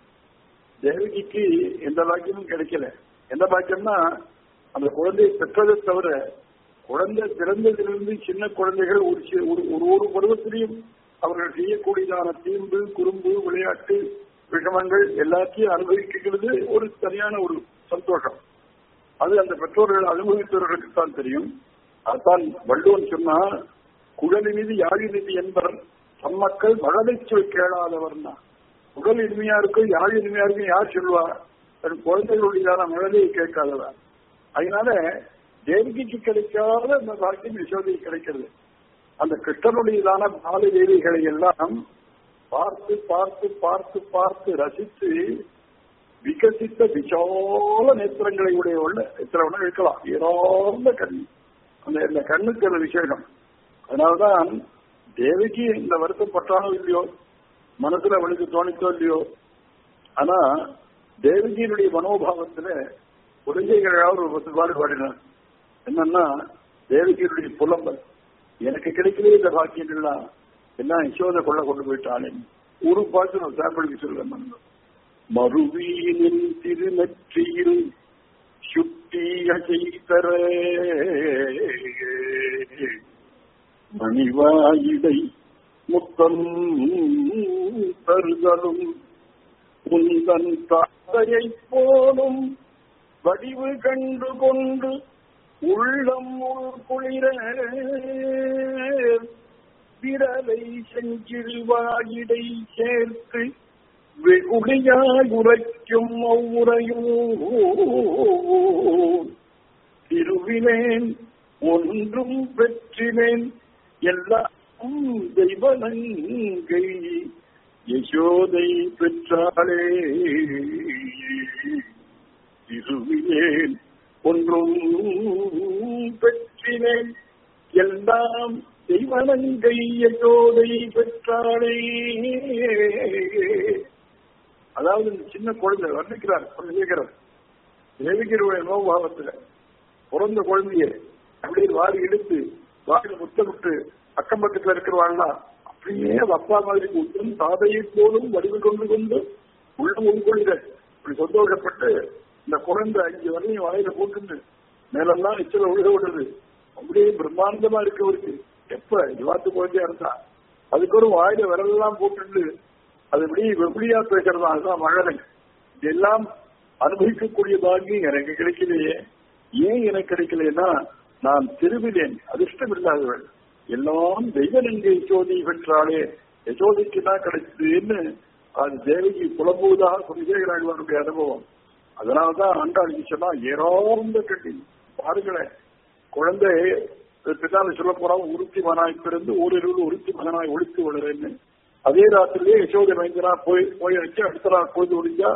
தேவிகிக்கு எந்த பாக்கியமும் கிடைக்கல எந்த பாக்கியம்னா அந்த குழந்தையை பெற்றதை தவிர குழந்தை பிறந்ததிலிருந்து சின்ன குழந்தைகள் ஒரு ஒரு ஒரு பருவத்திலையும் அவர்கள் செய்யக்கூடியதான தீம்பு குறும்பு விளையாட்டு விஷமங்கள் எல்லாத்தையும் அனுபவிக்கிறது ஒரு சரியான ஒரு சந்தோஷம் அது அந்த பெற்றோர்கள் அனுபவித்தவர்களுக்கு தான் தெரியும் அதான் வள்ளுவன் சொன்னா குழலி மீது யாழி நிதி என்பர் தம்மக்கள் மழலை சொல் கேளாதவர்னா உடல் இனிமையா இருக்கும் யாழ் இனிமையா இருக்கும் யார் சொல்லுவா தன் குழந்தைகளுடையதான மழலையை கேட்காதவா அதனால தேவிக்கு கிடைக்காத அந்த பாக்கியம் யசோதைக்கு கிடைக்கிறது அந்த கிருஷ்ணனுடையதான பால தேவிகளை எல்லாம் பார்த்து பார்த்து பார்த்து பார்த்து ரசித்து விகசித்த விசால நேத்திரங்களை உடையவள்ள எத்தனை இருக்கலாம் ஏறார்ந்த கண் அந்த இந்த கண்ணுக்கு அந்த விசேஷம் அதனால்தான் தேவிக்கு இந்த வருத்தம் பட்டானோ இல்லையோ மனசுல அவளுக்கு தோணித்தோ இல்லையோ ஆனா தேவகியினுடைய மனோபாவத்துல குழந்தைகளாவது ஒரு பத்து பாடு பாடினார் என்னன்னா தேவகியினுடைய புலம்பல் எனக்கு கிடைக்கவே இந்த பாக்கியங்கள்லாம் எல்லாம் யசோதை கொள்ள கொண்டு போயிட்டானே ஒரு பாட்டு நான் சாப்பிடுக்கு சொல்ல மறுவீனின் திருநெற்றியில் சுட்டிய செய்தர மணிவாயிடை முத்தம் தருதலும் உந்தன் தாத்தையை போலும் வடிவு கண்டு கொண்டு உள்ளம் உள் குளிர விரலை செஞ்சில்வாயிடை சேர்த்து வெகுளியாய் உரைக்கும் அவ்வுரையும் திருவினேன் ஒன்றும் பெற்றினேன் எல்லாம் தெய்வனங்கை யசோதை பெற்றாளே திருவினேன் ஒன்றும் பெற்றினேன் எல்லாம் தெய்வனங்கை யசோதை பெற்றாளே அதாவது இந்த சின்ன குழந்தை வர்ணிக்கிறார் கேட்கிறார் தேவிகருடைய நோபாவத்துல பிறந்த குழந்தைய அப்படியே வாரி எடுத்து வாரி முத்தமிட்டு அக்கம் பக்கத்துல இருக்கிறவாள்லாம் அப்படியே அப்பா மாதிரி கூட்டும் தாதையை போலும் வடிவு கொண்டு கொண்டு உள்ளம் உள்கொள்கிற இப்படி சந்தோஷப்பட்டு இந்த குழந்தை அஞ்சு வரையும் வாயில போட்டுண்டு மேலெல்லாம் நிச்சல உழுக விடுறது அப்படியே பிரம்மாண்டமா இருக்கவருக்கு எப்ப இவாத்து குழந்தையா இருந்தா அதுக்கு ஒரு வாயில விரலெல்லாம் போட்டுண்டு அது எப்படி எப்படியா பேசுறதா அதுதான் மழலை இதெல்லாம் அனுபவிக்கக்கூடிய பாக்கியம் எனக்கு கிடைக்கலையே ஏன் எனக்கு கிடைக்கலைன்னா நான் திருவிலேன் அதிர்ஷ்டம் இல்லாதவள் எல்லாம் தெய்வ நங்கை யசோதி பெற்றாலே யசோதிக்கு தான் கிடைச்சதுன்னு அது தேவகி புலம்புவதாக குருஜேகராழ்வாருடைய அனுபவம் அதனாலதான் ஆண்டாளுக்கு சொன்னா ஏறாந்த கட்டி பாருங்களேன் குழந்தை பின்னால சொல்ல போறாங்க உருத்தி மகனாய் பிறந்து ஓரிருள் உருத்தி மகனாய் ஒழித்து விடுறேன்னு அதே ராத்திரிலே யசோதை மைந்தனா போய் போய் வச்சு அடுத்த நாள் பொழுது ஒழிஞ்சா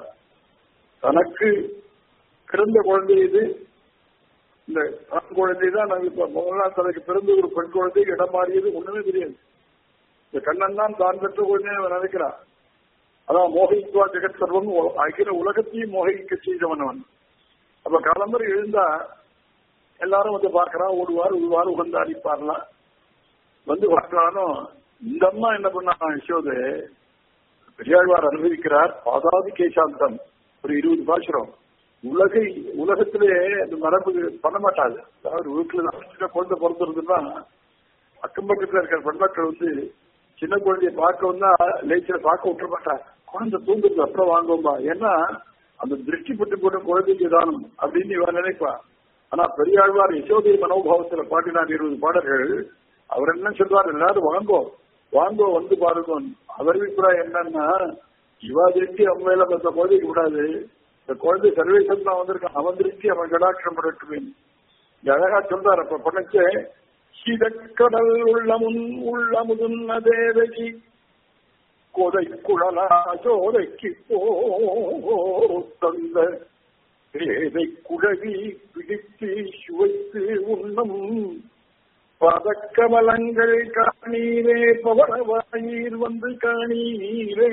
தனக்கு பிறந்த குழந்தை இது இந்த ஆண் குழந்தை தான் நாங்க இப்ப முதலாம் தனக்கு பிறந்த ஒரு பெண் குழந்தை இடம் மாறியது ஒண்ணுமே தெரியாது இந்த கண்ணன் தான் தான் பெற்ற குழந்தைய அவன் நினைக்கிறான் அதான் மோகித்வா ஜெகத் சர்வம் அகில உலகத்தையும் மோகிக்க செய்தவன் அவன் அப்ப காலம்பரை எழுந்தா எல்லாரும் வந்து பார்க்கறான் ஓடுவார் உருவார் உகந்தாரிப்பார்லாம் வந்து பார்க்கறாலும் இந்த அம்மா என்ன பண்ணா யசோது பெரியாழ்வார் அனுபவிக்கிறார் பாதாதி கேசாந்தம் ஒரு இருபது பாசுரம் உலகை உலகத்திலே அந்த மரபு பண்ண மாட்டாது அதாவது வீட்டுல சின்ன குழந்தை பிறந்திருந்ததுன்னா அக்கம் பக்கத்துல இருக்கிற பெண்மக்கள் வந்து சின்ன குழந்தைய பார்க்க வந்தா லேச்சில பார்க்க விட்டுற மாட்டாங்க குழந்தை தூங்குறது அப்புறம் வாங்குவோம்பா ஏன்னா அந்த திருஷ்டி பட்டு போட்ட குழந்தைக்கு தானம் அப்படின்னு இவன் நினைப்பா ஆனா பெரியாழ்வார் யசோதை மனோபாவத்துல பாடினார் இருபது பாடல்கள் அவர் என்ன சொல்றாரு எல்லாரும் வாங்கோ வாங்கோ வந்து பாருங்க அவர் அபிப்பிராயம் என்னன்னா இவா திருஷ்டி அவன் மேல மற்ற குழந்தைக்கு விடாது இந்த குழந்தை சர்வேசன் தான் வந்திருக்கான் அவன் திருஷ்டி அவன் கடாட்சம் படட்டுமே அழகா சொல்றாரு அப்ப பண்ணச்சே சிதக்கடல் உள்ளமுன் உள்ளமுதுன்ன தேவகி கொதை குழலா சோதைக்கு தந்த பேதை குழவி பிடித்து சுவைத்து உண்ணும் பதக்கமலங்கள் காணீரே பவளவாயீர் வந்து காணீரே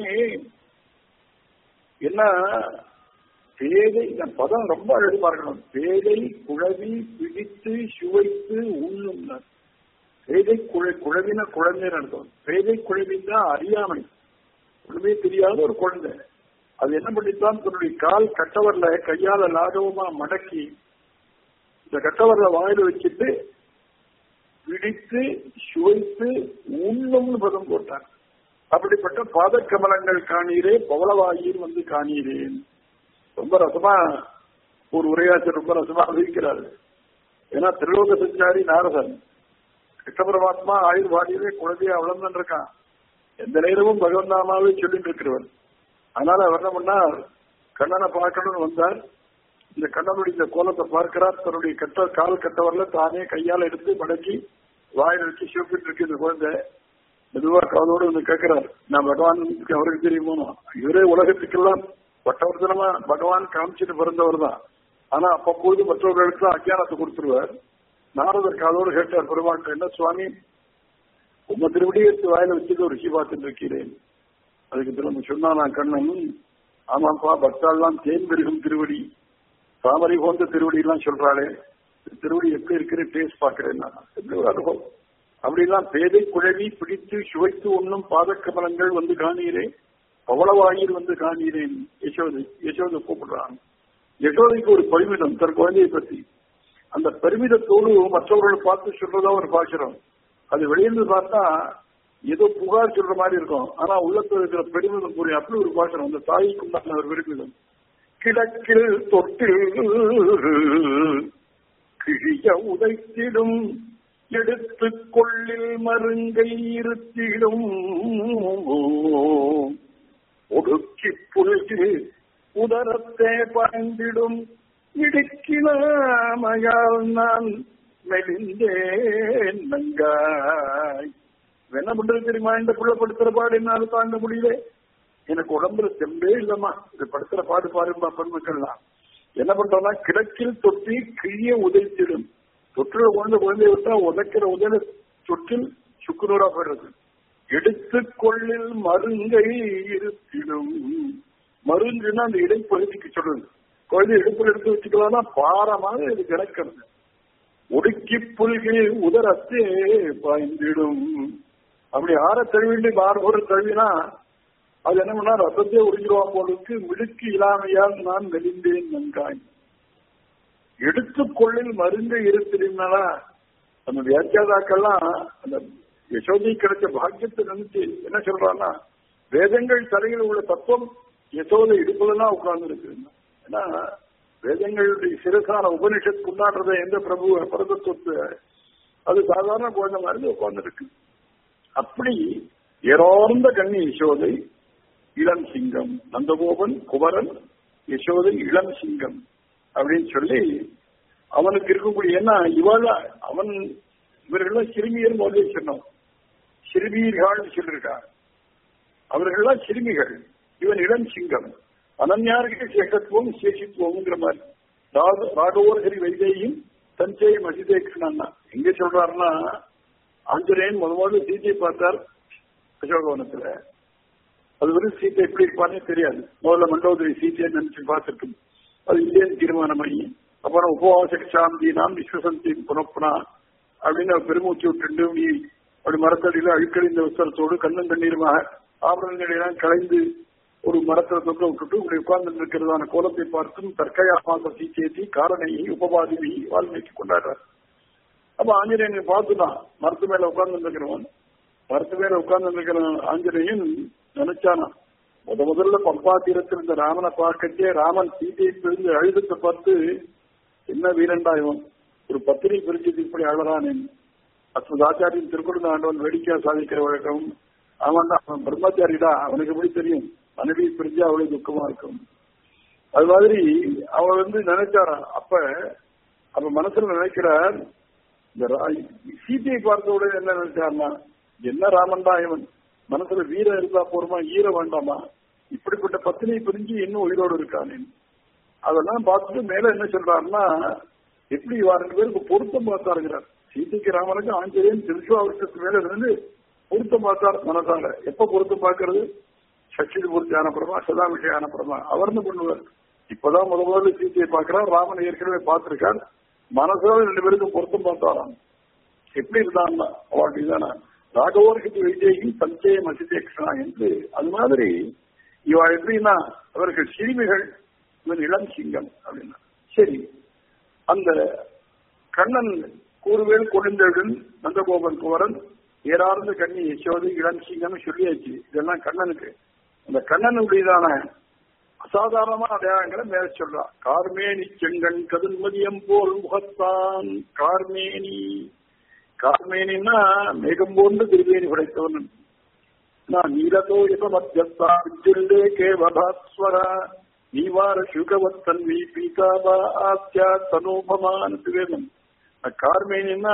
என்ன பேதை இந்த பதம் ரொம்ப அழகா இருக்கணும் பேதை குழவி பிடித்து சுவைத்து உண்ணும் பேதை குழ குழவின குழந்தைன்னு அர்த்தம் பேதை குழவின் தான் அறியாமை ஒண்ணுமே தெரியாத ஒரு குழந்தை அது என்ன பண்ணித்தான் தன்னுடைய கால் கட்டவர்ல கையால லாகவமா மடக்கி இந்த கட்டவர்ல வாயில வச்சுட்டு பிடித்து சுவைத்து உண்ணும்னு பதம் போட்டார் அப்படிப்பட்ட பாதக்கமலங்கள் காணீரே பவளவாயீர் வந்து காணீரேன் ரொம்ப ரசமா ஒரு உரையாற்றல் ரொம்ப ரசமா அறிவிக்கிறாரு ஏன்னா திருலோக சஞ்சாரி நாரதன் கிருஷ்ண பரமாத்மா ஆயுர் வாடியவே குழந்தையா வளர்ந்துட்டு இருக்கான் எந்த நேரமும் பகவன் நாமாவே சொல்லிட்டு இருக்கிறவன் அதனால அவர் என்ன பண்ணார் கண்ணனை பார்க்கணும்னு வந்தார் இந்த கண்ணனுடைய இந்த கோலத்தை பார்க்கிறார் தன்னுடைய கட்ட கால் கட்டவர்ல தானே கையால எடுத்து மடக்கி வாயில் வச்சு சிவப்பிட்டு இருக்கு இந்த குழந்தை மெதுவா காதோடு வந்து கேட்கிறார் நான் பகவான் அவருக்கு தெரியுமோ இவரே உலகத்துக்கெல்லாம் வட்டவர்த்தனமா பகவான் காமிச்சிட்டு பிறந்தவர் தான் ஆனா அப்பப்போது மற்றவர்களுக்கு அஜானத்தை கொடுத்துருவார் நாரதர் காதோடு கேட்டார் பெருமாள் என்ன சுவாமி உங்க திருவடி எடுத்து வாயில வச்சுட்டு ஒரு ருசி பார்த்துட்டு இருக்கிறேன் அதுக்கு திரும்ப சொன்னா நான் கண்ணன் ஆமாப்பா பக்தாள்லாம் தேன் பெருகும் திருவடி தாமரை போன்ற திருவடி எல்லாம் சொல்றாளே திருவடி எப்படி இருக்குன்னு டேஸ்ட் பாக்குறேன் எப்படி ஒரு அனுபவம் அப்படிலாம் பேதை குழவி பிடித்து சுவைத்து உண்ணும் பாதக்கமலங்கள் வந்து காணீரே பவளவாயில் வந்து காணீரேன் யசோதை யசோதை கூப்பிடுறான் யசோதைக்கு ஒரு பெருமிதம் தன் குழந்தையை பத்தி அந்த பெருமிதத்தோடு மற்றவர்களை பார்த்து சொல்றதா ஒரு பாசுரம் அது வெளியிருந்து பார்த்தா ஏதோ புகார் சொல்ற மாதிரி இருக்கும் ஆனா உள்ளத்துல இருக்கிற பெருமிதம் புரியும் அப்படி ஒரு பாசுரம் அந்த தாய்க்கு உண்டான ஒரு பெருமிதம் கிழக்கில் தொட்டில் கிழிய உதைத்திடும் எடுத்து கொள்ளில் மருங்கை இருத்திடும் ஒடுக்கி புல்கி உதரத்தே பாய்ந்திடும் இடுக்கினாமையால் நான் மெலிந்தேன் நங்காய் என்ன பண்றது தெரியுமா இந்த புள்ள படுத்துற பாடு என்னால தாங்க முடியல எனக்கு உடம்புல தெம்பே இல்லம்மா இது படுத்துற பாடு பாருமா பெண்மக்கள்லாம் என்ன பண்றோம்னா கிடக்கில் தொட்டி கிழிய உதைத்திடும் தொற்றுல குழந்தை குழந்தைய விட்டா உதைக்கிற உதல தொட்டில் சுக்குநூறா போயிடுறது எடுத்து கொள்ளில் மருங்கை இருத்திடும் மருந்துன்னா அந்த இடைப்பகுதிக்கு சொல்றது குழந்தை இடுப்பில் எடுத்து வச்சுக்கலாம்னா பாரமாக இது கிடக்கிறது ஒடுக்கி புல்கி உதரத்தே பாய்ந்திடும் அப்படி ஆற தழுவிட்டு மார்போட தழுவினா அது என்ன பண்ணா ரத்தத்தை உறிஞ்சிருவான் போலுக்கு மிடுக்கு இல்லாமையால் நான் மெலிந்தேன் நன்காய் எடுத்துக்கொள்ளில் மருந்து இருத்தினா அந்த வியாக்கியாதாக்கெல்லாம் அந்த யசோதை கிடைச்ச பாக்கியத்தை நினைச்சு என்ன சொல்றான்னா வேதங்கள் தலையில் உள்ள தத்துவம் யசோதை இடுப்புலதான் உட்கார்ந்து இருக்கு ஏன்னா வேதங்களுடைய சிறசான உபனிஷத் கொண்டாடுறத எந்த பிரபு பிரதத்துவத்து அது சாதாரண குழந்தை மாதிரி உட்கார்ந்து இருக்கு அப்படி ஏறார்ந்த கண்ணி யசோதை இளம் சிங்கம் நந்தகோபன் குமரன் யசோதை இளம் சிங்கம் அப்படின்னு சொல்லி அவனுக்கு இருக்கக்கூடிய என்ன இவள் அவன் இவர்கள்லாம் சிறுமியர் முதலே சொன்னோம் சிறுமியர்கள் சொல்லியிருக்கார் அவர்கள்லாம் சிறுமிகள் இவன் இளம் சிங்கம் அனன்யாருக்கு சேஷத்துவம் சேஷித்துவம்ங்கிற மாதிரி ராகவோர்கரி வைதேயும் தஞ்சை மசிதே கிருஷ்ணன் எங்க சொல்றாருன்னா ஆஞ்சநேயன் முத முதல்ல சீத்தையை பார்த்தார் அசோகவனத்துல அது வரை சீத்தை எப்படி இருப்பானே தெரியாது முதல்ல மண்டோதரி சீத்தையை நினைச்சு பார்த்துட்டு அது இல்லைன்னு தீர்மானமாகி அப்புறம் உபவாச சாந்தி நாம் விஸ்வசந்தி புனப்புனா அப்படின்னு பெருமூச்சு விட்டு நீ அப்படி மரத்தடியில அழுக்கறிந்த உத்தரத்தோடு கண்ணும் கண்ணீருமாக ஆபரணங்களெல்லாம் கலைந்து ஒரு மரத்துல தொங்க விட்டுட்டு இப்படி உட்கார்ந்து இருக்கிறதான கோலத்தை பார்த்தும் தற்கையா மாத சீச்சேத்தி காரணையை உபபாதிவி வால்மீகி கொண்டாடுறார் அப்ப ஆஞ்சநேயனை பார்த்துதான் மரத்து மேல உட்கார்ந்து இருக்கிறவன் மரத்து மேல உட்கார்ந்து இருக்கிற ஆஞ்சநேயன் நினைச்சானா முத முதல்ல பம்பா தீரத்தில் இந்த ராமனை பார்க்கச்சே ராமன் சீதையை பிரிந்து அழுதத்தை பார்த்து என்ன வீரண்டா இவன் ஒரு பத்திரி பிரிஞ்சது இப்படி அழறானேன் அஸ்மதாச்சாரியின் திருக்குறள் ஆண்டவன் வேடிக்கையா சாதிக்கிற வழக்கம் அவன் அவன் பிரம்மச்சாரிடா அவனுக்கு எப்படி தெரியும் மனைவி பிரிஞ்சு அவ்வளவு துக்கமா இருக்கும் அது மாதிரி அவன் வந்து நினைச்சாரான் அப்ப அப்ப மனசுல நினைக்கிறார் இந்த சீத்தையை பார்த்த உடனே என்ன நினைச்சார்னா என்ன ராமன்டா இவன் மனசுல வீரம் இருந்தா போருமா ஈர வேண்டாமா இப்படிப்பட்ட பத்தினை பிரிஞ்சு இன்னும் உயிரோடு இருக்கானே அதெல்லாம் பார்த்துட்டு மேல என்ன சொல்றாருன்னா எப்படி ரெண்டு பேருக்கு பொருத்தம் பார்த்தாருங்கிறார் சீதைக்கு ராமனுக்கு ஆஞ்சநேயன் திருச்சுவாவட்டத்து மேல இருந்து பொருத்தம் பார்த்தார் மனசால எப்ப பொருத்தம் பார்க்கறது சச்சிதி பூர்த்தி ஆனப்புறமா சதாபிஷேகம் ஆனப்புறமா அவர்னு பண்ணுவார் இப்பதான் முத முதல்ல சீத்தையை பார்க்கிறார் ராமன் ஏற்கனவே பார்த்திருக்கார் மனசால ரெண்டு பேருக்கும் பொருத்தம் பார்த்தாராம் எப்படி இருந்தான்னா அவளுக்கு இதானா ராகவோர்கிட்ட வைத்தேகி சஞ்சய மசிதேக்ஷனா என்று அது மாதிரி இவா எப்படின்னா அவர்கள் சிறுமிகள் இவன் இளம் சிங்கம் அப்படின்னா சரி அந்த கண்ணன் கூறுவேல் கொடுந்தெழுன் நந்தகோபன் குமரன் ஏறார்ந்த கண்ணி யசோதை இளம் சிங்கம் சொல்லியாச்சு இதெல்லாம் கண்ணனுக்கு அந்த கண்ணனுடையதான அசாதாரணமான அடையாளங்களை மேல சொல்றான் கார்மேனி செங்கன் கதிர்மதியம் போல் முகத்தான் கார்மேனி கார்மேனின்னா மேகம் போன்று திருவேணி படைத்தவன் நான் நீலதோ இவ மத்தியஸ்தா விஜுல்லே கேவபாஸ்வர நீவார சுகவத்தன்வி பீதாபா ஆத்யா தனோபமான் வேதம் கார்மேனின்னா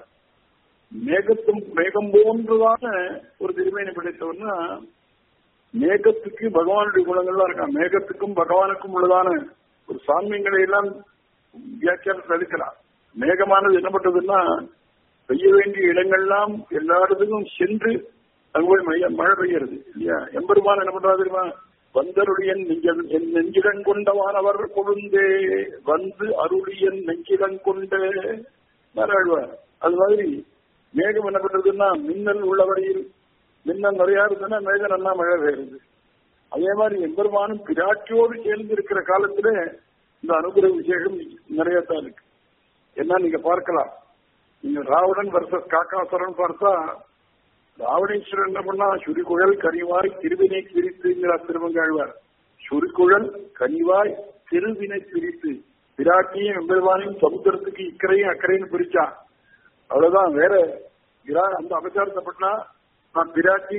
மேகத்தும் மேகம் போன்றுதான ஒரு திருமேனி படைத்தவன்னா மேகத்துக்கு பகவானுடைய குணங்கள்லாம் இருக்கான் மேகத்துக்கும் பகவானுக்கும் உள்ளதான ஒரு சாமியங்களை எல்லாம் வியாக்கியானத்தில் அளிக்கலாம் மேகமானது என்ன பண்றதுன்னா பெய்ய வேண்டிய இடங்கள்லாம் எல்லா இடத்துக்கும் சென்று அங்க போய் மைய மழை பெய்யறது இல்லையா எம்பெருமான் என்ன பண்றா தெரியுமா வந்தருடைய என் நெஞ்சிடன் கொண்டவானவர் கொழுந்தே வந்து அருளியன் நெஞ்சிடன் கொண்ட நாராழ்வார் அது மாதிரி மேகம் என்ன பண்றதுன்னா மின்னல் உள்ளவரையில் மின்னல் நிறையா இருந்ததுன்னா மேகம் நல்லா மழை பெய்யுது அதே மாதிரி எம்பெருமானும் பிராட்டியோடு சேர்ந்து இருக்கிற காலத்துல இந்த அனுகிரக விசேஷம் நிறைய தான் இருக்கு என்ன நீங்க பார்க்கலாம் நீங்க ராவணன் வர்சஸ் காக்காசுரன் பார்த்தா ராவணேஸ்வரன் என்ன பண்ணா சுரிக்குழல் கனிவாய் திருவினை பிரித்துங்கிறார் திருமங்காழ்வார் சுரிக்குழல் கனிவாய் திருவினை பிரித்து பிராட்டியும் எம்பெருமானையும் சமுத்திரத்துக்கு இக்கரையும் அக்கறையும் பிரிச்சான் அவ்வளவுதான் வேற அந்த அபச்சாரத்தை பண்ணா நான் பிராட்டி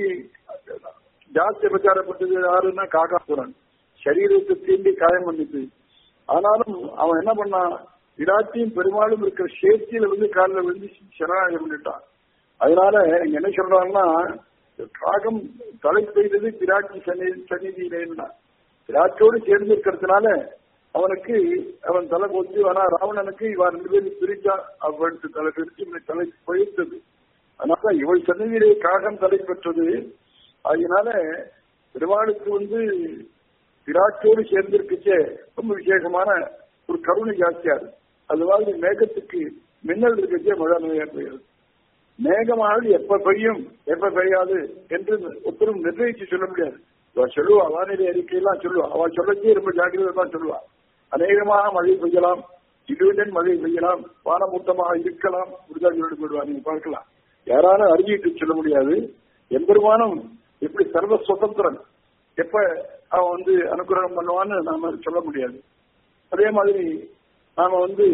ஜாஸ்தி அபச்சாரப்பட்டது யாருன்னா காக்காசுரன் சரீரத்தை தீண்டி காயம் பண்ணிட்டு ஆனாலும் அவன் என்ன பண்ணான் விராட்டியும் பெரும்பாலும் இருக்கிற சேர்த்தியில வந்து காலில் விழுந்து சரணாகி பண்ணிட்டான் அதனால என்ன சொல்றாங்கன்னா காகம் தலை செய்தது பிராட்டி சன்னி சந்நிதியிலேன்னா பிராட்டியோடு சேர்ந்து இருக்கிறதுனால அவனுக்கு அவன் தலை போச்சு ஆனா ராவணனுக்கு இவன் ரெண்டு பேரும் பிரிச்சா அவனுக்கு தலை பிரிச்சு தலை பழித்தது அதனால இவள் சன்னதியிலே காகம் தலை பெற்றது அதனால பெருமாளுக்கு வந்து பிராட்டியோடு சேர்ந்திருக்கச்சே ரொம்ப விசேஷமான ஒரு கருணை ஜாஸ்தியா இருக்கு அது மாதிரி மேகத்துக்கு மின்னல் இருக்கச்சே மழை நிறைய பெய்யுது மேகமானது எப்ப பெய்யும் எப்ப பெய்யாது என்று ஒருத்தரும் நிர்ணயிச்சு சொல்ல முடியாது அவ சொல்லுவா வானிலை அறிக்கையெல்லாம் சொல்லுவா அவ சொல்லச்சே ரொம்ப ஜாக்கிரதை தான் சொல்லுவா அநேகமாக மழை பெய்யலாம் இடுவிடன் மழை பெய்யலாம் வானமூட்டமாக இருக்கலாம் இப்படிதான் சொல்லிட்டு போயிடுவா நீங்க பார்க்கலாம் யாராலும் அறிஞ்சிட்டு சொல்ல முடியாது எம்பெருமானும் எப்படி சர்வ சுதந்திரன் எப்ப அவன் வந்து அனுகிரகம் பண்ணுவான்னு நாம சொல்ல முடியாது அதே மாதிரி நாம வந்து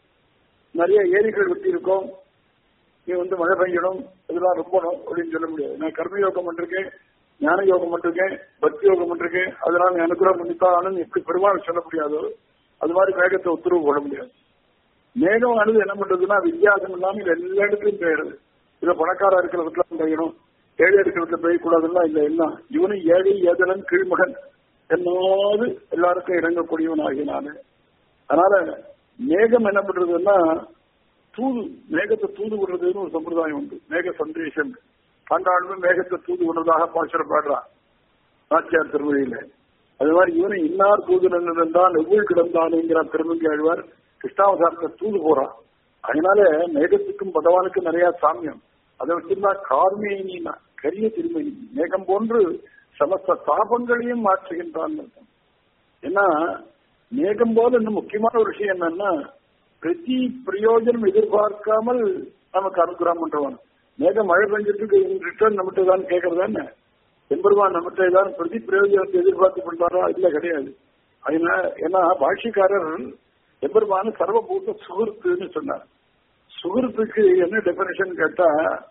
நிறைய ஏரிகள் வெட்டி இருக்கோம் நீ வந்து மழை பெய்யணும் இதெல்லாம் ரொம்பணும் அப்படின்னு சொல்ல முடியாது நான் கர்ம யோகம் பண்ணிருக்கேன் ஞான யோகம் பண்ணிருக்கேன் பக்தி யோகம் பண்ணிருக்கேன் அதனால நீ அனுகிரகம் பண்ணித்தான் எப்படி பெருமாள் சொல்ல முடியாதோ அது மாதிரி மேகத்தை உத்தரவு போட முடியாது மேகம் ஆனது என்ன பண்றதுன்னா வித்தியாசம் இல்லாமல் எல்லா இடத்துலையும் பெய்யுறது இதுல பணக்காரா இருக்கிற இடத்துல பெய்யணும் ஏழை இருக்கிற இடத்துல பெய்யக்கூடாதுன்னா இல்ல எல்லாம் இவனும் ஏழை ஏதலன் கீழ்மகன் என்னோடு எல்லாருக்கும் இறங்கக்கூடியவன் ஆகினானு அதனால மேகம் என்ன பண்றதுன்னா தூது மேகத்தை தூது விடுறதுன்னு ஒரு சம்பிரதாயம் உண்டு மேக சந்தேஷம் பண்டாளுமே மேகத்தை தூது விடுறதாக பாசுரப்பாடுறான் நாச்சியார் திருமொழியில அது மாதிரி இவனை இன்னார் தூது நின்றிருந்தான் எவ்வளவு கிடந்தானுங்கிற திருமங்கி ஆழ்வார் கிருஷ்ணாவதாரத்தை தூது போறான் அதனால மேகத்துக்கும் பகவானுக்கும் நிறைய சாமியம் அதை வச்சிருந்தா கார்மேனினா கரிய திருமணி மேகம் போன்று சமஸ்த தாபங்களையும் மாற்றுகின்றான் ஏன்னா மேகம் போல இன்னும் முக்கியமான ஒரு விஷயம் என்னன்னா பிரதி பிரயோஜனம் எதிர்பார்க்காமல் நமக்கு அனுகிரகம் பண்றவன் மேகம் மழை பெஞ்சிட்டு ரிட்டர்ன் நம்மகிட்ட தான் கேட்கறதானே எம்பெருமான் நம்மகிட்ட ஏதாவது பிரதி பிரயோஜனத்தை எதிர்பார்த்து பண்றாரா இல்ல கிடையாது அதனால ஏன்னா பாஷிக்காரர் எம்பெருமான சர்வபூத சுகൃத்துன்னு சொன்னார் சுகൃத்துக்கு என்ன டெபினேஷன் கேட்டா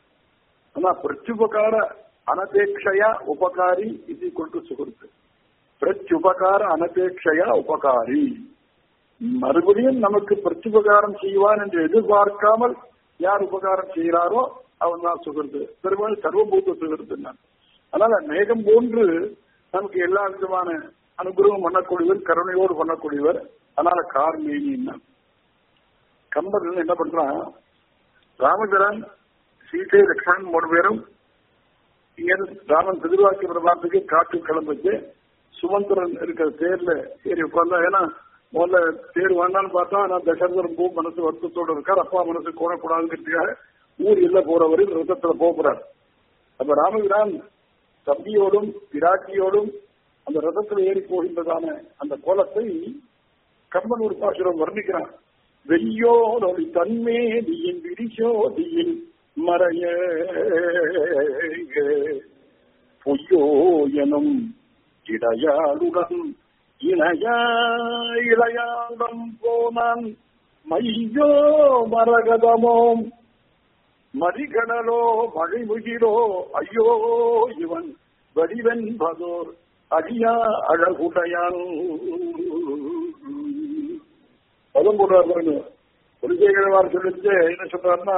ஆனா பிரத்யுபகார அனபேட்சையா உபகாரி இது கொண்டு சுகൃத்து பிரத்யுபகார அனபேட்சையா உபகாரி மறுபடியும் நமக்கு பிரத்யுபகாரம் செய்வான் என்று எதிர்பார்க்காமல் யார் உபகாரம் செய்கிறாரோ அவன் தான் சுகர்ந்து பெருமாள் சர்வபூத சுகர்ந்து அதனால மேகம் போன்று நமக்கு எல்லா விதமான அனுகிரகம் பண்ணக்கூடியவர் கருணையோடு பண்ணக்கூடியவர் அதனால கார்மேனி கம்பர் என்ன பண்றான் ராமபிரான் சீதை லட்சுமணன் மூணு பேரும் இங்க ராமன் திருவாக்கிய பிரபாத்துக்கு காட்டு கிளம்பிச்சு சுமந்திரன் இருக்கிற தேர்ல ஏறி உட்கார்ந்தா ஏன்னா முதல்ல தேர் வேண்டான்னு பார்த்தா நான் தசரதன் பூ மனசு வருத்தத்தோட இருக்கார் அப்பா மனசு கோரக்கூடாதுங்கிறதுக்காக ஊர் இல்ல போறவரை ரத்தத்துல போகிறார் அப்ப ராமபிரான் தம்பியோடும் பிராட்டியோடும் அந்த ரதத்தில் ஏறி போகின்றதான அந்த கோலத்தை கம்பன் ஒரு பாசுரம் வர்ணிக்கிறான் வெய்யோடொளி தன்மேதியின் விரிசோதியில் மறைய பொய்யோ எனும் இடையாளுடன் இளையா இளையாளுடன் போனான் மையோ மரகதமோம் மறிகடலோ மழைமுகிலோ ஐயோ இவன் வடிவென்பதோர் அடியா அழகுடையான் பதம் போடுறாரு குலசேகரவார் சொல்லிச்சு என்ன சொல்றாருன்னா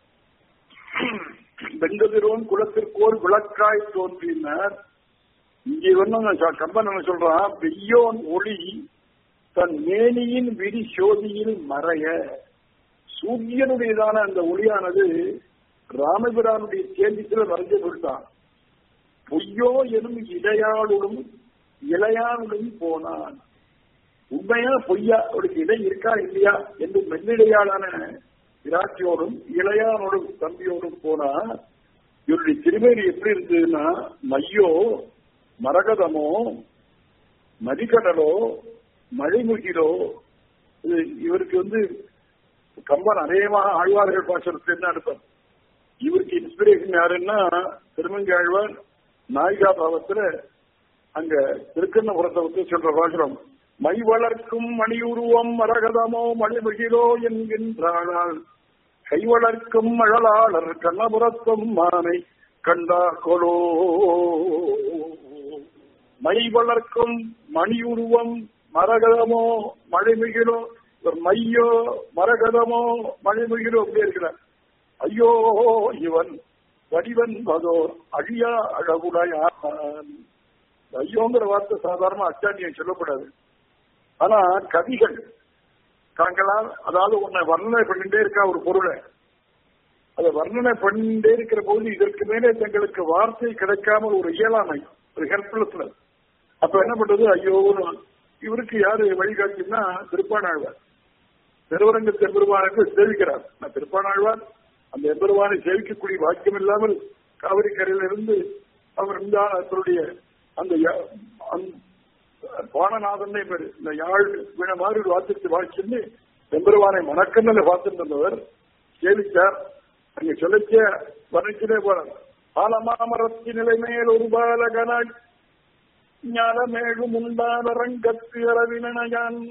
வெங்கதிரோன் குலத்திற்கோர் விளக்காய் தோன்றினார் இங்கே வந்து கம்பன் என்ன சொல்றான் பெய்யோன் ஒளி தன் மேனியின் விரி சோதியில் மறைய சூரியனுடையதான அந்த ஒளியானது ராமபிரானுடைய கேள்வித்துல மறைஞ்சு போட்டான் பொய்யோ எனும் இடையாளுடன் இளையானுடன் போனான் உண்மையா பொய்யா அவருக்கு இடை இருக்கா இல்லையா என்று மெல்லிடையாளான விராட்டியோடும் இளையானோடும் தம்பியோடும் போனா இவருடைய திருமேனி எப்படி இருந்ததுன்னா மையோ மரகதமோ மதிக்கடலோ மழைமுகிலோ இது இவருக்கு வந்து கம்பன் அநேகமாக ஆழ்வார்கள் பாசனத்துல என்ன அர்த்தம் இவருக்கு இன்ஸ்பிரேஷன் யாருன்னா திருமங்கை ஆழ்வார் நாயிகா பாவத்துல அங்க திருக்கண்ணபுரத்தை வந்து சொல்ற பாசுரம் மை வளர்க்கும் மணியுருவம் மரகதமோ மணிமுகிலோ என்கின்றாள் கை வளர்க்கும் மழலாளர் கண்ணபுரத்தும் மானை கண்டார்களோ மை வளர்க்கும் மணியுருவம் மரகதமோ மழைமிகிலோ மையோ மரகதமோ மழைமிகிலோ அப்படி இருக்கிறார் ஐயோ இவன் வடிவன் பதோர் அழியா அழகுடையான் ஐயோங்கிற வார்த்தை சாதாரண அச்சாண்டியம் சொல்லக்கூடாது ஆனா கவிகள் தாங்களால் அதாவது உன்னை வர்ணனை பண்ணிட்டே இருக்கா ஒரு பொருளை அதை வர்ணனை பண்ணிட்டே இருக்கிற போது இதற்கு மேலே தங்களுக்கு வார்த்தை கிடைக்காமல் ஒரு இயலாமை ஒரு ஹெல்ப்லெஸ்னஸ் அப்ப என்ன பண்றது ஐயோ இவருக்கு யாரு வழிகாட்டினா திருப்பானாழ்வார் திருவரங்க பெருமானுக்கு சேவிக்கிறார் நான் திருப்பானாழ்வார் அந்த எம்பெருமானை சேவிக்கக்கூடிய வாக்கியம் இல்லாமல் காவிரி கரையிலிருந்து அவர் இருந்தால் அவருடைய அந்த பானநாதன் பேரு இந்த யாழ் வீண மாதிரி ஒரு வாத்தியத்தை வாசிச்சு எம்பெருமானை மணக்கண்ணில் பார்த்துட்டு இருந்தவர் சேவித்தார் அங்க சொல்லிச்ச வர்ணிச்சுட்டே போறார் ஆலமாமரத்தி நிலை மேல் ஒரு பாலகனாய் ஞானமேழும் உண்டான ரங்கத்து அரவினயான்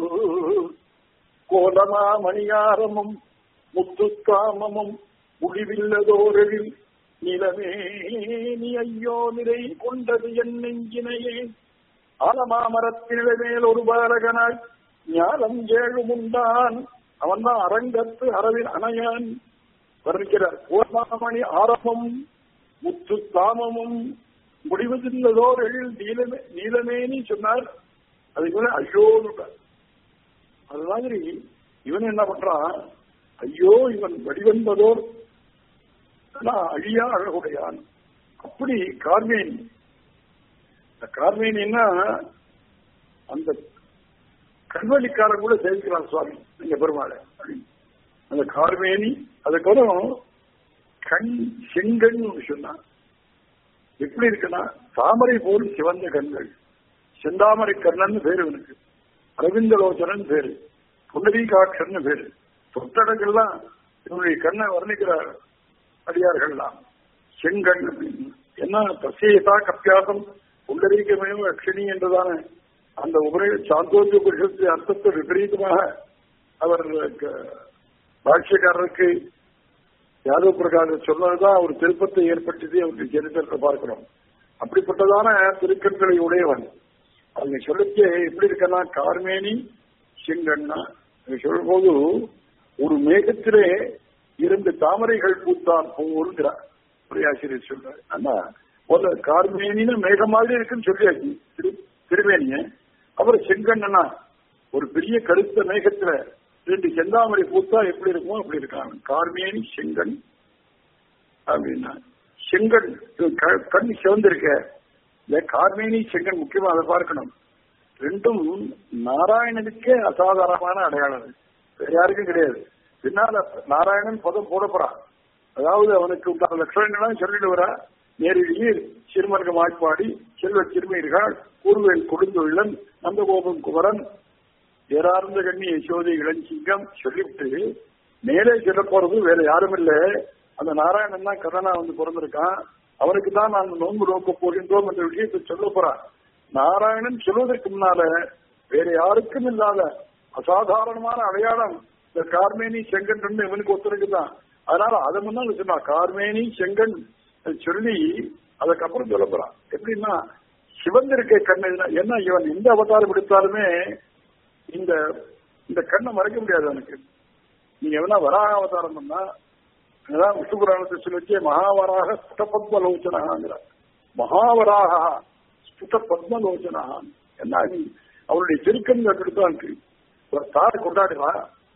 கோலமா மணியாரமும் முத்துக்காமமும் முடிவில்லதோரில் நிலமே நீ ஐயோ நிறை கொண்டது என் நெஞ்சினையே ஆலமாமரத்தினிலை மேல் ஒரு பாலகனாய் ஞானம் ஏழும் உண்டான் அவன் தான் அரங்கத்து அரவின் அணையான் வர்ணிக்கிறார் கோலமாமணி ஆரமும் முத்து தாமமும் முடிவதில்லதோர்கள் நீலமே நீலமேனி சொன்னார் அதுக்கு மேல ஐயோன்னு அது மாதிரி இவன் என்ன பண்றான் ஐயோ இவன் வடிவென்பதோர் அழியா அழகுடையான் அப்படி கார்மேனி இந்த கார்மேனின்னா அந்த கண்வழிக்காரன் கூட சேவிக்கிறான் சுவாமி நீங்க பெருமாளை அந்த கார்மேனி அதுக்கப்புறம் கண் செங்கண் சொன்னான் எப்படி இருக்குன்னா தாமரை போல் சிவந்த கண்கள் செந்தாமரை கண்ணன் பேரு இவனுக்கு அரவிந்தலோச்சனன் பேரு புண்டரீகாட்சன் பேரு தொட்டடங்கள்லாம் இவனுடைய கண்ணை வர்ணிக்கிறார் அடியார்கள்லாம் செங்கண் என்ன தசேதா கப்பியாசம் புண்டரீகமேவும் அக்ஷினி என்றதான அந்த உபரி சாந்தோக்கிய புருஷத்து அர்த்தத்தை விபரீதமாக அவர் பாஷ்யக்காரருக்கு யாதவ பிரகாஷ் சொன்னதுதான் ஒரு திருப்பத்தை ஏற்பட்டது அவருடைய சரித்திரத்தை பார்க்கிறோம் அப்படிப்பட்டதான திருக்கண்களை உடையவன் அவங்க சொல்லிச்சு எப்படி இருக்கன்னா கார்மேனி செங்கண்ணா சொல்லும் போது ஒரு மேகத்திலே இரண்டு தாமரைகள் பூத்தான் போங்கிறார் உரையாசிரியர் சொல்றாரு ஆனா முதல்ல கார்மேனின்னு மேகம் மாதிரி இருக்குன்னு சொல்லியாச்சு திரு திருமேனிய அப்புறம் செங்கண்ணனா ஒரு பெரிய கருத்த மேகத்துல ரெண்டு செந்தாமரை பூத்தா எப்படி இருக்குமோ அப்படி இருக்காங்க கார்மேனி செங்கன் அப்படின்னா செங்கன் கண் சிவந்திருக்க இந்த கார்மேனி செங்கன் முக்கியமா அதை பார்க்கணும் ரெண்டும் நாராயணனுக்கே அசாதாரணமான அடையாளம் வேற யாருக்கும் கிடையாது பின்னால நாராயணன் பதம் போட போறான் அதாவது அவனுக்கு உண்டான லட்சணங்கள்லாம் சொல்லிட்டு வரா நேரிழியில் சிறுமர்க மாய்ப்பாடி செல்வ சிறுமீர்கள் கூறுவேல் கொடுந்தொழிலன் நந்தகோபம் குமரன் ஏறார்ந்த கண்ணி யசோதை இளஞ்சிங்கம் சொல்லிவிட்டு மேலே சொல்ல போறது வேற யாரும் இல்ல அந்த நாராயணன் தான் கதனா வந்து பிறந்திருக்கான் அவனுக்கு தான் நான் நோன்பு நோக்க போகின்றோம் என்ற விஷயத்தை சொல்ல போறான் நாராயணன் சொல்வதற்கு முன்னால வேற யாருக்கும் இல்லாத அசாதாரணமான அடையாளம் இந்த கார்மேனி செங்கன் இவனுக்கு ஒருத்தருக்கு தான் அதனால அதை முன்னால சொன்னா கார்மேனி செங்கன் சொல்லி அதுக்கப்புறம் சொல்ல போறான் எப்படின்னா சிவந்திருக்க கண்ணு என்ன இவன் எந்த அவதாரம் எடுத்தாலுமே இந்த இந்த கண்ணை மறைக்க முடியாது எனக்கு நீங்க எவனா வராக அவதாரம் பண்ணா அதான் விஷ்ணு புராணத்தை சொல்லிச்சே மகாவராக ஸ்புட பத்மலோச்சனாங்கிறார் மகாவராக ஸ்புட பத்மலோச்சனா என்ன நீ அவருடைய திருக்கண்கள் அப்படித்தான் இருக்கு ஒரு தாரை கொண்டாடுறா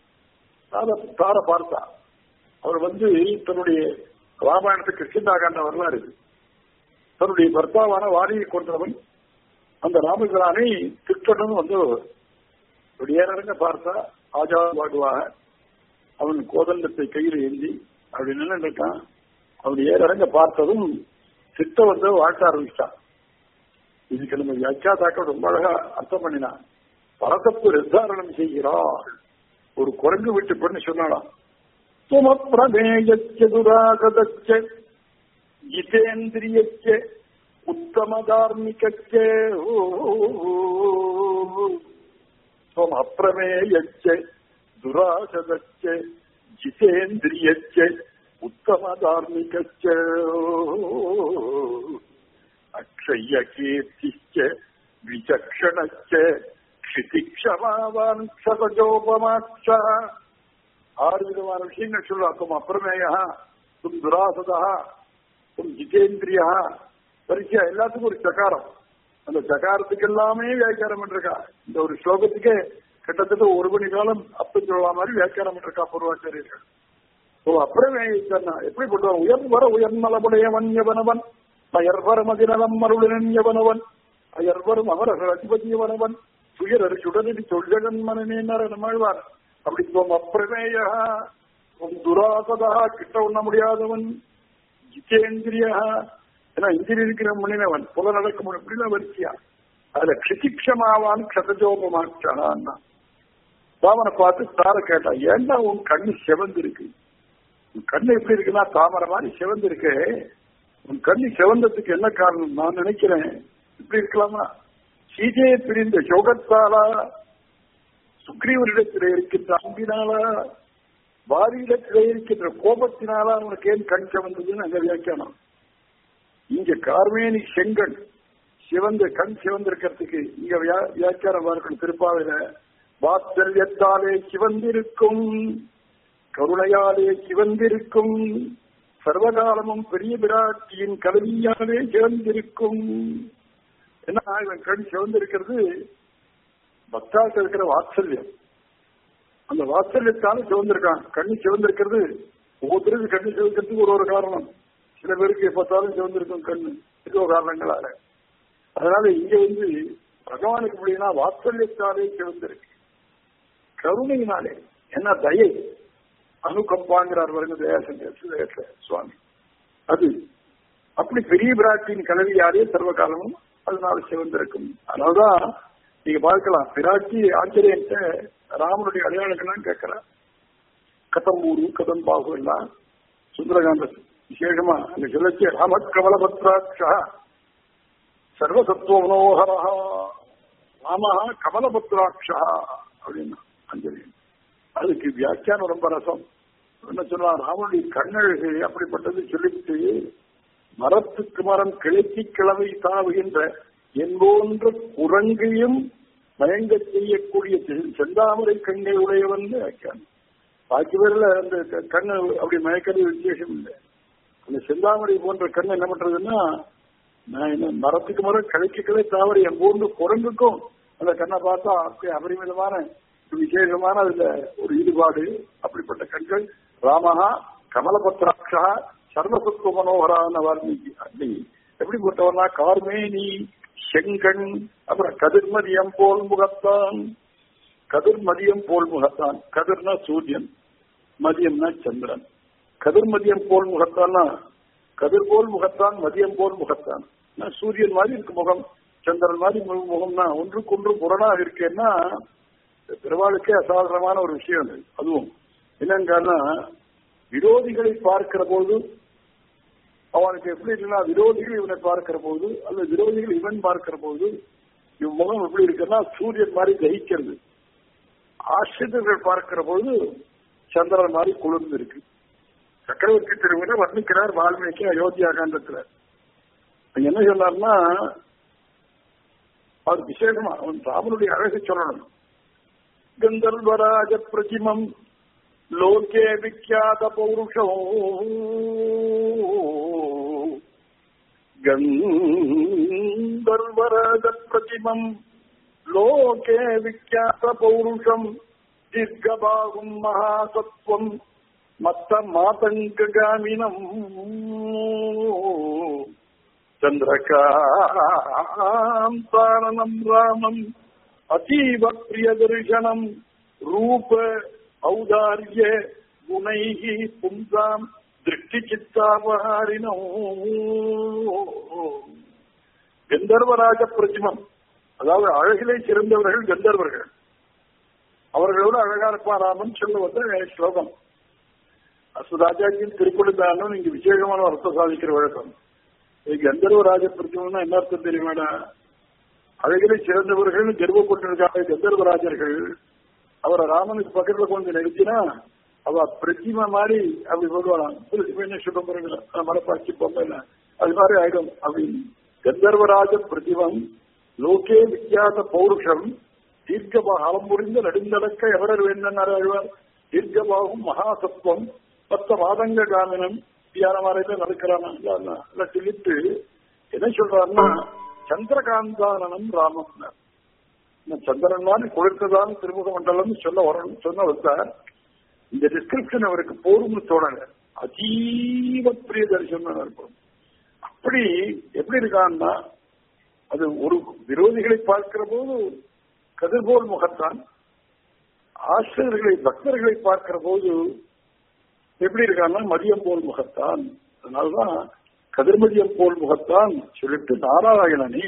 தார தார பார்த்தா அவர் வந்து தன்னுடைய ராமாயணத்துக்கு கிருஷ்ணாகாண்ட வரலாறு தன்னுடைய பர்த்தாவான வாரியை கொண்டவன் அந்த ராமபிரானை திட்டணும் வந்து இப்படி ஏறங்க பார்த்தா ஆஜா பாடுவாக அவன் கோதண்டத்தை கையில் ஏந்தி அப்படி நின்று இருக்கான் அவன் ஏறங்க பார்த்ததும் சித்த வந்து வாழ்த்த ஆரம்பிச்சான் இதுக்கு நம்ம வியாக்கியாதாக்கள் ரொம்ப அழகா அர்த்தம் பண்ணினான் பரதப்பு நிர்தாரணம் செய்கிறாள் ஒரு குரங்கு விட்டு பெண்ணு சொன்னாலாம் சுமப்பிரமேயச்ச துராகதச்ச ஜிதேந்திரியச்ச உத்தம தார்மிகச்ச சுமப்பிரமேயச்ச துராசதச்ச ஜிதேந்திரியச்ச உத்தம தார்மிகச்ச அக்ஷய கீர்த்திச்ச விசக்ஷணச்ச க்ஷிதிக்ஷமாவான் க்ஷதஜோபமாட்சா ஆறு விதமான விஷயங்கள் சொல்லுவா தும் அப்பிரமேயா தும் துராசதா தும் ஜிதேந்திரியா பரிசா எல்லாத்துக்கும் ஒரு சகாரம் அந்த சகாரத்துக்கு எல்லாமே வியாக்கியானம் பண்ணிருக்கா இந்த ஒரு ஸ்லோகத்துக்கே கிட்டத்தட்ட ஒரு மணி காலம் அப்படி சொல்லலாம் மாதிரி வியாக்கியானம் பண்ணிருக்கா பூர்வாச்சாரியர்கள் ஓ அப்பிரமேயன்னா எப்படி போட்டுவான் உயர்வர உயர்மலமுடையவன் எவனவன் அயர்வரமதிநலம் மருளன் எவனவன் அயர்வரும் அவரர்கள் அதிபதியவனவன் துயரர் சுடனடி தொழிலன் மனநே நம்மாழ்வார் அப்படி துவம் அப்பிரமேய உன் துராசதா கிட்ட உண்ண முடியாதவன் ஜிதேந்திரியா ஏன்னா இந்திரி இருக்கிற முனினவன் புல நடக்க முடியும் வரிசையா அதுல கிருதிக்ஷமாவான் க்ஷதஜோபமாச்சான் ராமனை பார்த்து தார கேட்டா ஏண்டா உன் கண்ணு செவந்து இருக்கு உன் கண்ணு எப்படி இருக்குன்னா தாமரை மாதிரி செவந்து இருக்கு உன் கண்ணு செவந்ததுக்கு என்ன காரணம் நான் நினைக்கிறேன் இப்படி இருக்கலாமா சீதையை பிரிந்த சோகத்தாலா சுக்ரீவரிடத்திலே இருக்கின்ற அன்பினாலா வாரியிடத்திலே இருக்கின்ற கோபத்தினாலா உனக்கு ஏன் கண் செவந்ததுன்னு அங்க வியாக்கியானம் இங்க கார்மேனி செங்கன் சிவந்த கண் சிவந்திருக்கிறதுக்கு இங்க வியாக்கியானம் பார்க்கணும் திருப்பாவில வாத்சல்யத்தாலே சிவந்திருக்கும் கருணையாலே சிவந்திருக்கும் சர்வகாலமும் பெரிய பிராட்டியின் கல்வியாலே சிவந்திருக்கும் ஏன்னா இவன் கண் சிவந்திருக்கிறது பக்தாக்கு இருக்கிற வாத்சல்யம் அந்த வாத்சல்யத்தால சிவந்திருக்கான் கண்ணு சிவந்திருக்கிறது ஒவ்வொருத்தருக்கு கண்ணு சிவக்கிறதுக்கு ஒரு ஒரு காரணம் சில பேருக்கு பார்த்தாலும் சிவந்திருக்கும் கண்ணு ஏதோ காரணங்களால அதனால இங்க வந்து பகவானுக்கு எப்படின்னா வாத்சல்யத்தாலே சிவந்திருக்கு கருணையினாலே என்ன தயை அனுகம்பாங்கிறார் வருங்க தயாசங்க சுவாமி அது அப்படி பெரிய பிராட்டியின் கலவியாலே சர்வ காலமும் அதனால சிவந்திருக்கும் அதனாலதான் நீங்க பார்க்கலாம் பிராட்டி ஆச்சரியத்தை ராமனுடைய அடையாளங்கள்லாம் கேட்கிறார் கதம்பூரு கதம்பாகு எல்லாம் சுந்தரகாந்த விசேஷமா அங்க சொல்லச்சு ராமக்கமல பத்ராட்சா சர்வசத்துவ மனோகரா ராம கமலபத்ராட்சா அப்படின்னா அஞ்சலி அதுக்கு வியாக்கியானம் ரொம்ப ரசம் என்ன சொன்னா ராமனுடைய கண்ணழகு அப்படிப்பட்டது சொல்லிவிட்டு மரத்துக்கு மரம் கிளச்சி கிளவை தாவுகின்ற என்போன்ற குரங்கையும் மயங்க செய்யக்கூடிய செந்தாமரை கண்ணை உடையவன் வியாக்கியானம் பாக்கி பேர்ல அந்த கண்ணு அப்படி மயக்கிறது விசேஷம் இல்லை அந்த செந்தாமரை போன்ற கண் என்ன பண்றதுன்னா நான் என்ன மரத்துக்கு மரம் கிளைக்கு கிளை தாவரை என் போன்று குரங்குக்கும் அந்த கண்ணை பார்த்தா அப்படி அபரிமிதமான விசேஷமான அதுல ஒரு ஈடுபாடு அப்படிப்பட்ட கண்கள் ராமஹா கமலபத்ராட்சா சர்வசத்துவ மனோகரான வால்மீகி அப்படி எப்படிப்பட்டவனா கார்மேனி செங்கண் அப்புறம் கதிர்மதியம் போல் முகத்தான் கதிர்மதியம் போல் முகத்தான் கதிர்னா சூரியன் மதியம்னா சந்திரன் கதிர்மதியம் போல் முகத்தான்னா கதிர் போல் முகத்தான் மதியம் போல் முகத்தான் சூரியன் மாதிரி இருக்கு முகம் சந்திரன் மாதிரி முகம்னா ஒன்றுக்கொன்று புறனாக இருக்கேன்னா பெருவாளுக்கே அசாதாரணமான ஒரு விஷயம் அது அதுவும் என்னன்னா விரோதிகளை பார்க்கிற போது அவனுக்கு எப்படி இருக்குன்னா விரோதிகள் இவனை பார்க்கிற போது அல்ல விரோதிகள் இவன் பார்க்கிற போது இவன் முகம் எப்படி இருக்குன்னா சூரியன் மாதிரி தகிக்கிறது ஆசிரியர்கள் பார்க்கிற போது சந்திரன் மாதிரி குளிர்ந்து இருக்கு சக்கரவர்த்தி திருவிழா வர்ணிக்கிறார் வால்மீகி அயோத்தியா காண்டத்துல என்ன சொன்னார்னா அவர் விசேஷமா அவன் ராமனுடைய அழகு சொல்லணும் கந்தர்வராஜ பிரதிமம் லோகே விக்கியாத பௌருஷோ கந்தர்வராஜ பிரதிமம் லோகே விக்கியாத பௌருஷம் தீர்க்கபாகும் மகாசத்வம் மத்த மாதங்ககாமினம் சந்திரகாந்தானனம் ராமம் அத்தீவ பிரிய தரிசனம் ரூப ஔதாரிய குணைகி பும்சாம் திருஷ்டி சித்தாபகாரினோ கந்தர்வராஜ பிரதிமம் அதாவது அழகிலே சிறந்தவர்கள் கந்தர்வர்கள் அவர்களோடு அழகா இருப்பாராமன் சொல்ல வந்த ஸ்லோகம் அசுராஜாஜியின் திருக்குழுந்தானும் இங்க விசேஷமான அர்த்தம் சாதிக்கிற வழக்கம் இது கந்தர்வ ராஜ பிரதிமம்னா என்ன அர்த்தம் தெரியுமாடா அழகிலே சிறந்தவர்கள் கர்வப்பட்டிருக்காங்க கந்தர்வராஜர்கள் அவரை ராமனுக்கு பக்கத்துல கொஞ்சம் நிறுத்தினா அவ பிரதிமா மாதிரி அப்படி சொல்லுவாராம் என்ன சொல்ல போறீங்களா மரப்பாச்சி பொம்மை அது மாதிரி ஆயிடும் அப்படின்னு கந்தர்வராஜ பிரதிமம் லோகே வித்தியாச பௌருஷம் தீர்க்கபாகம் புரிந்த நடுந்தடக்க எவரர் வேண்டார் ஆழ்வார் தீர்க்கபாகும் மகாசத்துவம் பத்த மாதங்க காமினம் தியான மாதிரி நடக்கிறான் சொல்லிட்டு என்ன சொல்றாருன்னா சந்திரகாந்தானனம் ராமம் சந்திரன் மாதிரி குளிர்ந்ததான் திருமுக மண்டலம் சொல்ல வரணும் சொன்ன வந்தார் இந்த டிஸ்கிரிப்ஷன் அவருக்கு போரும்னு தோணல அதீவ பிரிய தரிசனம் இருக்கும் அப்படி எப்படி இருக்கான்னா அது ஒரு விரோதிகளை பார்க்கிற போது கதிர்போல் முகத்தான் ஆசிரியர்களை பக்தர்களை பார்க்கிற போது எப்படி இருக்கான்னா மதியம் போல் முகத்தான் அதனால்தான் கதிர்மதியம் போல் முகத்தான் சொல்லிட்டு நாராயணனே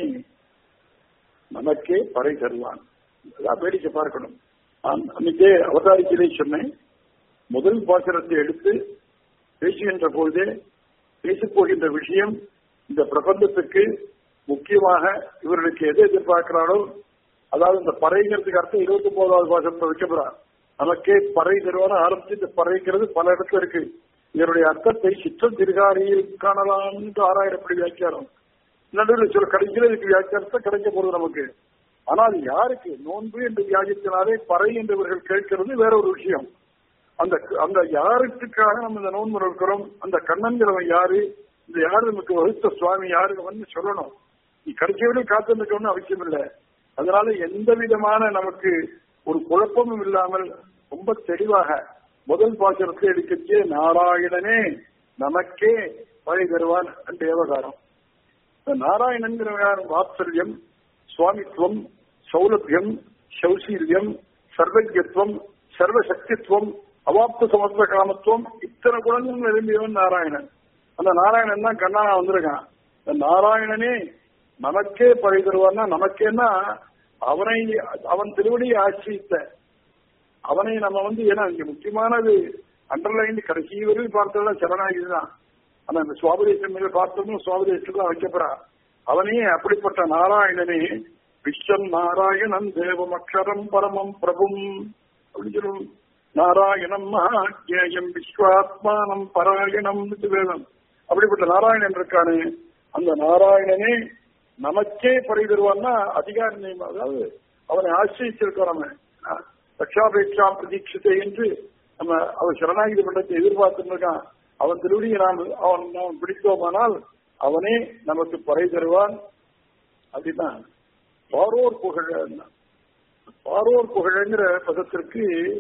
நமக்கே பறை தருவான் அதான் வேடிக்கை பார்க்கணும் நான் அன்னைக்கே அவதாரிக்கையிலே சொன்னேன் முதல் பாசனத்தை எடுத்து பேசுகின்ற பொழுதே பேசப் போகின்ற விஷயம் இந்த பிரபந்தத்துக்கு முக்கியமாக இவர்களுக்கு எதை எதிர்பார்க்கிறாரோ அதாவது இந்த பறைங்கிறதுக்கு அர்த்தம் இருபத்தி ஒன்பதாவது பாசனத்தை வைக்கப்படுறார் நமக்கே பறை தருவான ஆரம்பிச்சு இந்த பறைங்கிறது பல இடத்துல இருக்கு இதனுடைய அர்த்தத்தை சிற்றம் திருகாரியில் காணலாம் என்று ஆறாயிரப்படி வியாக்கியானம் நடுவில் சில கடைசியில் இதுக்கு வியாக்கியானத்தை கிடைக்க போறது நமக்கு ஆனால் யாருக்கு நோன்பு என்று வியாகித்தினாலே பறை என்று இவர்கள் கேட்கிறது வேற ஒரு விஷயம் அந்த அந்த யாருக்காக நம்ம இந்த நோன்பு இருக்கிறோம் அந்த கண்ணன்கிறவன் யாரு இந்த யாரு நமக்கு வகுத்த சுவாமி யாரு வந்து சொல்லணும் நீ கடைசியவரை காத்து நிற்கணும்னு அவசியம் இல்லை அதனால எந்த விதமான நமக்கு ஒரு குழப்பமும் இல்லாமல் ரொம்ப தெளிவாக முதல் பாசனத்தை எடுக்கச்சே நாராயணனே நமக்கே பழி தருவான் என்ற ஏவகாரம் நாராயணன்கிற வாத்சல்யம் சுவாமித்துவம் சௌலபியம் சௌசீல்யம் சர்வஜத்துவம் சர்வசக்தித்துவம் அவாப்த சமர்த்த காமத்துவம் இத்தனை குணங்கள் நிரம்பியவன் நாராயணன் அந்த நாராயணன் தான் கண்ணானா வந்திருக்கான் இந்த நாராயணனே நமக்கே பழி தருவான்னா நமக்கேன்னா அவனை அவன் திருவடியை ஆசிரித்த அவனை நம்ம வந்து ஏன்னா இங்க முக்கியமானது அண்டர்லைன் கடைசி வரையும் பார்த்ததெல்லாம் சரணாகி தான் ஆனா இந்த சுவாபதேசம் மேல பார்த்தோம்னா சுவாபதேசத்துல தான் வைக்கப்படா அவனே அப்படிப்பட்ட நாராயணனே விஸ்வம் நாராயணன் தேவம் அக்ஷரம் பரமம் பிரபும் அப்படின்னு சொல்லணும் நாராயணம் மகாஜேயம் விஸ்வாத்மானம் பராயணம் வேதம் அப்படிப்பட்ட நாராயணன் இருக்கானே அந்த நாராயணனே நமக்கே பறி தருவான்னா அதிகார நியமம் அதாவது அவனை ஆசிரியிருக்கிறோம் நம்ம ரக்ஷாபேட்சா பிரதீட்சித்தை என்று நம்ம அவன் சரணாகித மண்டலத்தை எதிர்பார்த்துட்டு இருக்கான் அவன் திருவடியை நாம் அவன் நாம் பிடித்தோமானால் அவனே நமக்கு பறை தருவான் அப்படின்னா பாரோர் புகழ பாரோர் புகழங்கிற பதத்திற்கு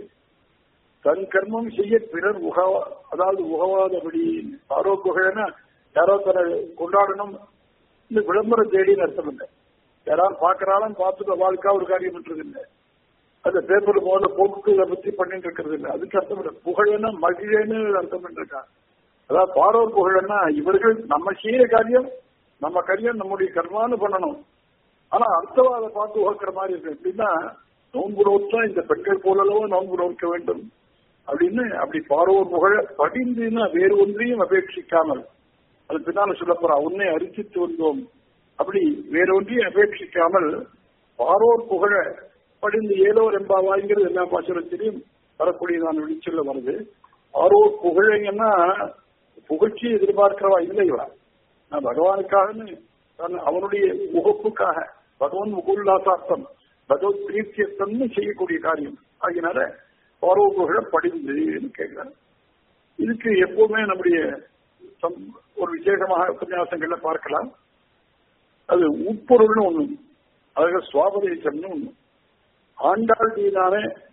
தன் கர்மம் செய்ய பிறர் உகவா அதாவது உகவாதபடி பாரோர் புகழன்னா யாரோ தன்னை கொண்டாடணும் இந்த விளம்பரம் தேடின்னு அர்த்தம் இல்லை யாராவது பார்க்கறாலும் பார்த்துட்டு வாழ்க்கை ஒரு காரியம் இல்லை அந்த பேப்பர் முதல்ல போட்டு இதை பத்தி பண்ணிட்டு இருக்கிறது இல்லை அதுக்கு அர்த்தம் இல்லை புகழன்னா மகிழன்னு அர்த்தம் பண்ணிருக்காங்க அதாவது பாரோர் புகழன்னா இவர்கள் நம்ம செய்யற காரியம் நம்ம காரியம் நம்முடைய கர்மான்னு பண்ணணும் ஆனா அர்த்தவாத பார்த்து உகக்கிற மாதிரி இருக்கு எப்படின்னா நோன்பு நோற்றா இந்த பெண்கள் போலவோ நோன்பு நோக்க வேண்டும் அப்படின்னு அப்படி பாரோர் புகழ படிந்துன்னா வேறு ஒன்றையும் அபேட்சிக்காமல் அது பின்னால சொல்ல போறா உன்னை அரிசித்து வந்தோம் அப்படி வேற ஒன்றையும் அபேட்சிக்காமல் பாரோர் புகழ படிந்து ஏதோ ரெம்பாவாய்ங்கிறது எல்லா பாசுரத்திலையும் வரக்கூடிய நான் வெளிச்சொல்ல வருது ஆரோர் புகழங்கன்னா புகழ்ச்சி எதிர்பார்க்கிறவா இல்லைவா நான் பகவானுக்காகன்னு அவனுடைய உகப்புக்காக பகவான் முகுல்லாசார்த்தம் பகவத் பிரீத்தியத்தம்னு செய்யக்கூடிய காரியம் ஆகினால பாரோ புகழ படிந்துன்னு கேட்கிறார் இதுக்கு எப்பவுமே நம்முடைய ஒரு விசேஷமாக உபன்யாசங்கள்ல பார்க்கலாம் அது உட்பொருள்னு ஒண்ணு அதாவது சுவாபதேசம்னு ஒண்ணு ஆண்டாள் மீதான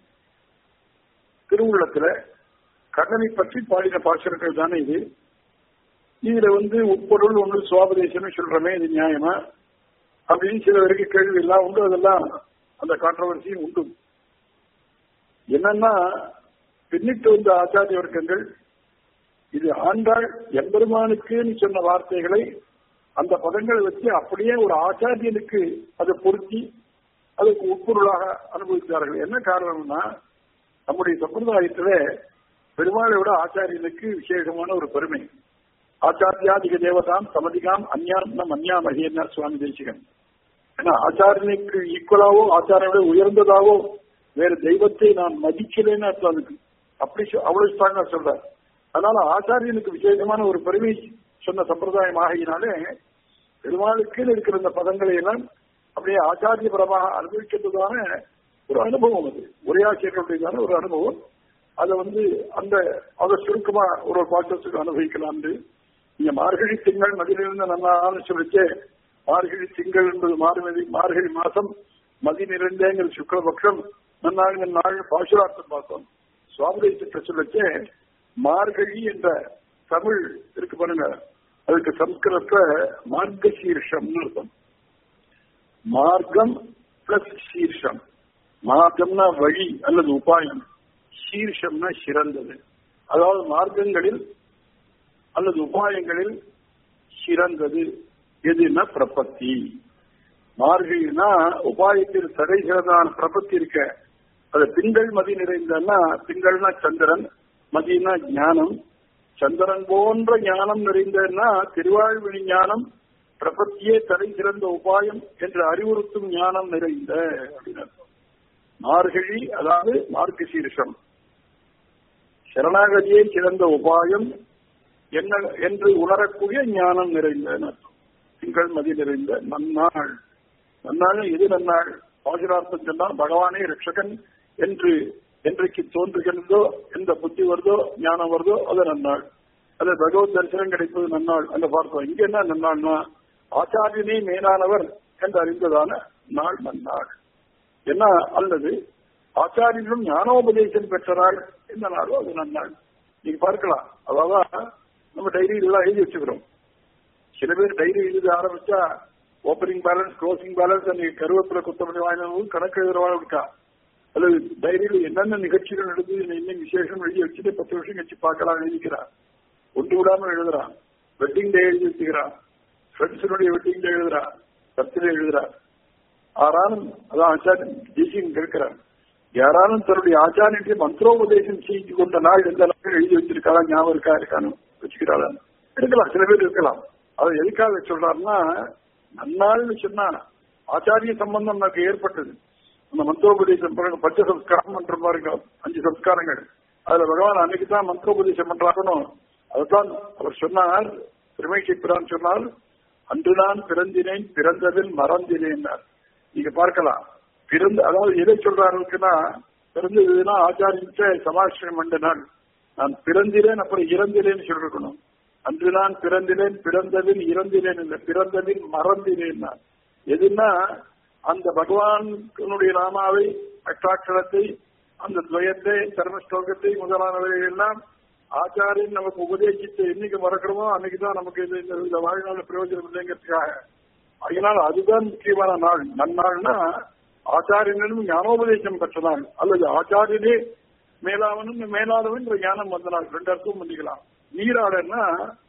திருவுள்ளத்துல கண்ணனை பற்றி பாடின பாசுரங்கள் தானே இது இதுல வந்து உட்பொருள் ஒன்று சுவாபதேசம்னு சொல்றமே இது நியாயமா அப்படின்னு சில வரைக்கும் கேள்வி எல்லாம் உண்டு அதெல்லாம் அந்த கான்ட்ரவர்சியும் உண்டு என்னன்னா பின்னிட்டு வந்த ஆச்சாரிய வர்க்கங்கள் இது ஆண்டாள் எம்பெருமானுக்குன்னு சொன்ன வார்த்தைகளை அந்த பதங்களை வச்சு அப்படியே ஒரு ஆச்சாரியனுக்கு அதை பொருத்தி அதுக்கு உட்பொருளாக அனுபவித்தார்கள் என்ன காரணம்னா நம்முடைய சம்பிரதாயத்துல பெருமாளை விட ஆச்சாரியனுக்கு விசேஷமான ஒரு பெருமை ஆச்சாரியாதிக தேவதாம் சமதிகாம் அந்யான்னம் அந்யாமகியன்னா சுவாமி தேசிகன் ஏன்னா ஆச்சாரியனுக்கு ஈக்குவலாவோ ஆச்சாரியோட உயர்ந்ததாவோ வேற தெய்வத்தை நான் மதிக்கலைன்னு அர்த்தம் அதுக்கு அப்படி சொ- அவ்வளவு ஸ்ட்ராங்கா சொல்றார் அதனால ஆச்சாரியனுக்கு விசேஷமான ஒரு பெருமை சொன்ன சம்பிரதாயம் ஆகையினாலே பெருமாளுக்கு இருக்கிற இந்த பதங்களை எல்லாம் அப்படியே ஆச்சாரியபரமாக அனுபவிக்கின்றதான ஒரு அனுபவம் அது உரையாசிரியர்களுடையதான ஒரு அனுபவம் அதை வந்து அந்த அதை சுருக்கமா ஒரு பாட்டத்துக்கு அனுபவிக்கலாம் நீங்க மார்கழி திங்கள் மதிலிருந்த நன்னான்னு சொல்லிச்சு மார்கழி திங்கள் என்பது மார்கழி மார்கழி மாசம் மதி நிறைந்தேங்கிற சுக்லபக்ஷம் நன்னாங்க நாள் பாசுரார்த்தம் பார்த்தோம் சுவாமிதேசத்தை சொல்லச்சே மார்கழி என்ற தமிழ் இருக்கு பாருங்க அதுக்கு சம்ஸ்கிருதத்துல மார்க்க சீர்ஷம்னு அர்த்தம் மார்க்கம் பிளஸ் சீர்ஷம் மார்க்கம்னா வழி அல்லது உபாயம் சீர்ஷம்னா சிறந்தது அதாவது மார்க்கங்களில் அல்லது உபாயங்களில் சிறந்தது எதுன்னா பிரபத்தி மார்கழினா உபாயத்தில் தடை சிறந்தான பிரபத்தி இருக்க அது திங்கள் மதி நிறைந்தன்னா திங்கள்னா சந்திரன் மதினா ஞானம் சந்திரன் போன்ற ஞானம் நிறைந்தன்னா திருவாழ்வினி ஞானம் பிரபத்தியே தடை சிறந்த உபாயம் என்று அறிவுறுத்தும் ஞானம் நிறைந்த அப்படின்னு அர்த்தம். மார்கழி அதாவது மார்க்க சீர்ஷம் சரணாகதியே சிறந்த உபாயம் என்ன என்று உணரக்கூடிய ஞானம் நிறைந்த அர்த்தம் திங்கள் மதி நிறைந்த நன்னாள் நன்னாள் எது நன்னாள் பாசுரார்த்தம் சொன்னால் பகவானே ரட்சகன் என்று என்றைக்கு தோன்றுகிறதோ எந்த புத்தி வருதோ ஞானம் வருதோ அது நன்னாள் அது பகவத் தரிசனம் கிடைப்பது நன்னாள் அந்த பார்த்தோம் இங்க என்ன நன்னாள்னா ஆச்சாரியனே மேலானவர் என்று அறிந்ததான நாள் நன்னாள் என்ன அல்லது ஆச்சாரியனும் ஞானோபதேசம் பெற்ற நாள் எந்த நாளோ அது நன்னாள் நீங்க பார்க்கலாம் அதாவது நம்ம டைரி எல்லாம் எழுதி வச்சுக்கிறோம் சில பேர் டைரி எழுத ஆரம்பிச்சா ஓப்பனிங் பேலன்ஸ் க்ளோசிங் பேலன்ஸ் அன்னைக்கு கருவேப்பிலை குத்தமணி வாங்கினவங்க கணக்கு எழுதுறவாள் இருக்கா அல்லது டைரியில என்னென்ன நிகழ்ச்சிகள் நடந்தது என்ன விசேஷம் எழுதி வச்சுட்டு பத்து வருஷம் கழிச்சு பார்க்கலாம் எழுதிக்கிறான் ஒன்று விடாம எழுதுறான் வெட்டிங் டே எழுதி வச்சுக்கிறான் ஃப்ரெண்ட்ஸினுடைய வெட்டிங் டே எழுதுறான் பர்த்டே எழுதுறான் ஆறாலும் அதான் ஆச்சாரியன் ஜெய்சிங் கேட்கிறான் யாராலும் தன்னுடைய ஆச்சாரியத்தை மந்திரோபதேசம் செய்து கொண்ட நாள் எந்த நாள் எழுதி வச்சிருக்காளா ஞாபகம் இருக்கா இருக்கான்னு வச்சுக்கிறாளா இருக்கலாம் சில பேர் இருக்கலாம் அதை எதுக்காக சொல்றாருன்னா நன்னாள்னு சொன்னா ஆச்சாரிய சம்பந்தம் நமக்கு ஏற்பட்டது அந்த மந்திரோபதேசம் பாருங்க பஞ்ச சம்ஸ்காரம் பண்ற பாருங்க அஞ்சு சம்ஸ்காரங்கள் அதுல பகவான் அன்னைக்கு தான் மந்திரோபதேசம் பண்றாங்கணும் அதுதான் அவர் சொன்னார் திருமைக்கிப்பிரான் சொன்னால் அன்று நான் பிறந்தினேன் பிறந்ததில் மறந்தினேன் நீங்க பார்க்கலாம் பிறந்த அதாவது எதை சொல்றாருன்னா பிறந்ததுன்னா ஆச்சாரியிட்ட சமாஷ்டம் பண்ண நாள் நான் பிறந்திலேன் அப்புறம் இறந்திலேன்னு சொல்லிருக்கணும் அன்று நான் பிறந்திலேன் பிறந்ததில் இறந்திலேன் இல்லை பிறந்ததில் மறந்திலேன் நான் எதுன்னா அந்த பகவானுடைய நாமாவை அட்டாட்சரத்தை அந்த துவயத்தை தர்மஸ்லோகத்தை முதலானவை எல்லாம் ஆச்சாரியன் நமக்கு உபதேசித்து என்னைக்கு மறக்கிறோமோ அன்னைக்கு தான் நமக்கு இது இந்த இந்த வாழ்நாள் பிரயோஜனம் இல்லைங்கிறதுக்காக அதனால் அதுதான் முக்கியமான நாள் நன்னாள்னா ஆச்சாரியனும் ஞானோபதேசம் பெற்ற நாள் அல்லது ஆச்சாரியனே மேலாவனும் மேலாதவன் என்ற ஞானம் வந்த நாள் ரெண்டு அர்த்தம் பண்ணிக்கலாம் நீராடன்னா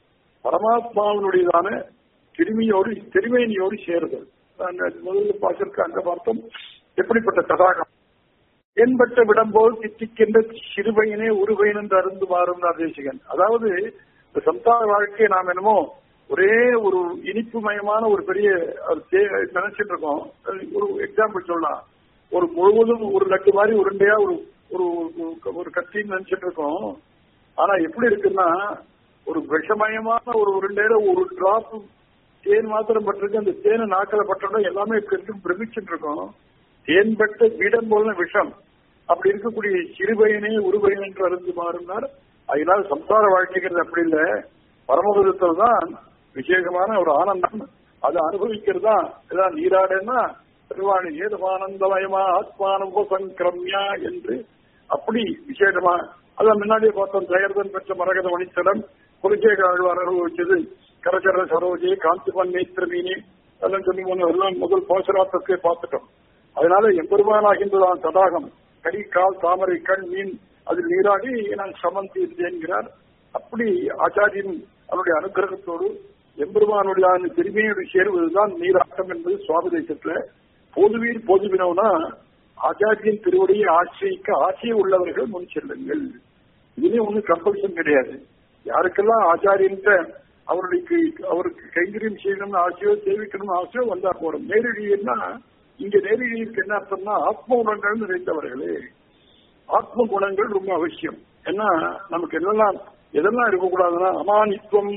பரமாத்மாவினுடையதான திருமையோடு திருமேனியோடு சேருதல் அந்த முதல்ல பாசிற்கு அங்க பார்த்தோம் எப்படிப்பட்ட தடாகம் என்பட்ட விடம்போல் தித்திக்கின்ற சிறுபையனே உருவையன் என்று அருந்து மாறும் தேசிகன் அதாவது இந்த சம்சார வாழ்க்கையை நாம் என்னமோ ஒரே ஒரு இனிப்பு மயமான ஒரு பெரிய ஒரு தே- நினைச்சிட்டு இருக்கோம் ஒரு எக்ஸாம்பிள் சொல்லலாம் ஒரு முழுவதும் ஒரு லட்டு மாதிரி உருண்டையா ஒரு ஒரு ஒரு- ஒரு கத்தின்னு நினைச்சிட்டு இருக்கோம் ஆனா எப்படி இருக்குன்னா ஒரு விஷமயமான ஒரு உருண்டையில ஒரு டிராப் தேன் மாத்திரம் பட்டிருக்கு அந்த தேனை நாக்கில பட்டோம் எல்லாமே இப்படி இருக்கு பிரமிச்சுட்டு இருக்கோம் தேன் பட்ட வீடம் போல விஷம் அப்படி இருக்கக்கூடிய சிறுபயனே உருபயன் என்று அருந்து மாறினார் அதனால் சம்சார வாழ்க்கைங்கிறது அப்படி இல்லை பரமபுரத்தில் தான் விசேஷமான ஒரு ஆனந்தம் அதை அனுபவிக்கிறது தான் இதான் நீராடன்னா திருவாணி ஏதுமானந்தமயமா ஆத்மானம் சங்கிரம்யா என்று அப்படி விசேஷமா அதான் முன்னாடியே பார்த்தோம் ஜெயர்தன் பெற்ற மரகத மணித்தடம் குலசேக ஆழ்வார் அனுபவிச்சது கரச்சர சரோஜி காந்திபன் நேத்திரமீனி அதெல்லாம் சொல்லி போன எல்லாம் முதல் போசராத்தத்தை பார்த்துட்டோம் அதனால எம்பெருமானாகின்றதான் தடாகம் கை கால் தாமரை கண் மீன் அதில் நீராடி நான் சமம் தீர்ந்தேன்கிறார் அப்படி ஆச்சாரியன் அவனுடைய அனுகிரகத்தோடு எம்பெருமானுடைய பெருமையோடு சேருவதுதான் நீராட்டம் என்பது சுவாமி தேசத்துல பொதுவீர் பொதுவினவுனா ஆச்சாரியன் திருவடியை ஆசிரியிக்க ஆசையை உள்ளவர்கள் முன் செல்லுங்கள் இதுலயே ஒன்றும் கம்பல்சன் கிடையாது யாருக்கெல்லாம் ஆச்சாரியன்ட்ட அவருடைய அவருக்கு கைங்கரியம் செய்யணும்னு ஆசையோ சேவிக்கணும்னு ஆசையோ வந்தா போறோம் நேரடியன்னா இங்க நேரடியிற்கு என்ன அர்த்தம்னா ஆத்ம குணங்கள் நிறைந்தவர்களே ஆத்ம குணங்கள் ரொம்ப அவசியம் ஏன்னா நமக்கு என்னெல்லாம் எதெல்லாம் இருக்கக்கூடாதுன்னா அமானித்துவம்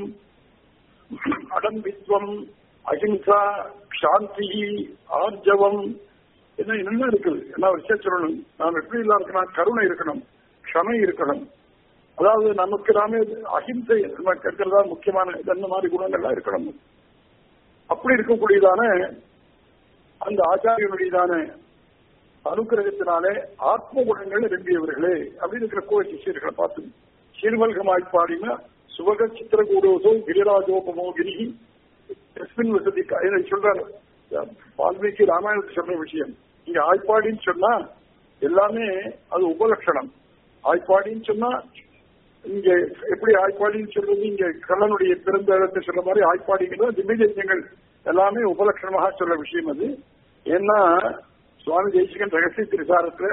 அடம்பித்வம் அஹிம்சா சாந்தி ஆர்ஜவம் என்ன என்னென்ன இருக்குது என்ன விஷயம் சொல்லணும் நாம் எப்படி எல்லாம் இருக்கணும் கருணை இருக்கணும் க்ஷமை இருக்கணும் அதாவது நமக்கு நாமே அஹிம்சை நமக்கு இருக்கிறதா முக்கியமான இந்த மாதிரி குணங்கள்லாம் இருக்கணும் அப்படி இருக்கக்கூடியதான அந்த ஆச்சாரியனுடையதான அனுகிரகத்தினாலே ஆத்ம குணங்கள் நிரம்பியவர்களே அப்படின்னு இருக்கிற கோவில் சிஷியர்களை பார்த்து சீர்வல்கமாய் பாடினா சுவக சித்திரகூடோசோ கிரிராஜோபமோகிரி எஸ்மின் வசதி இதை சொல்றாரு வால்மீகி ராமாயணத்தை சொல்ற விஷயம் இங்க ஆய்ப்பாடின்னு சொன்னா எல்லாமே அது உபலட்சணம் ஆய்ப்பாடின்னு சொன்னா இங்க எப்படி ஆய்ப்பாடின்னு சொல்றது இங்க கல்லனுடைய பிறந்த இடத்தை சொல்ற மாதிரி ஆய்ப்பாடிங்கிறது திவ்யதேசங்கள் எல்லாமே உபலட்சணமாக சொல்ற விஷயம் அது ஏன்னா சுவாமி தேசிகன் ரகசிய திருசாரத்துல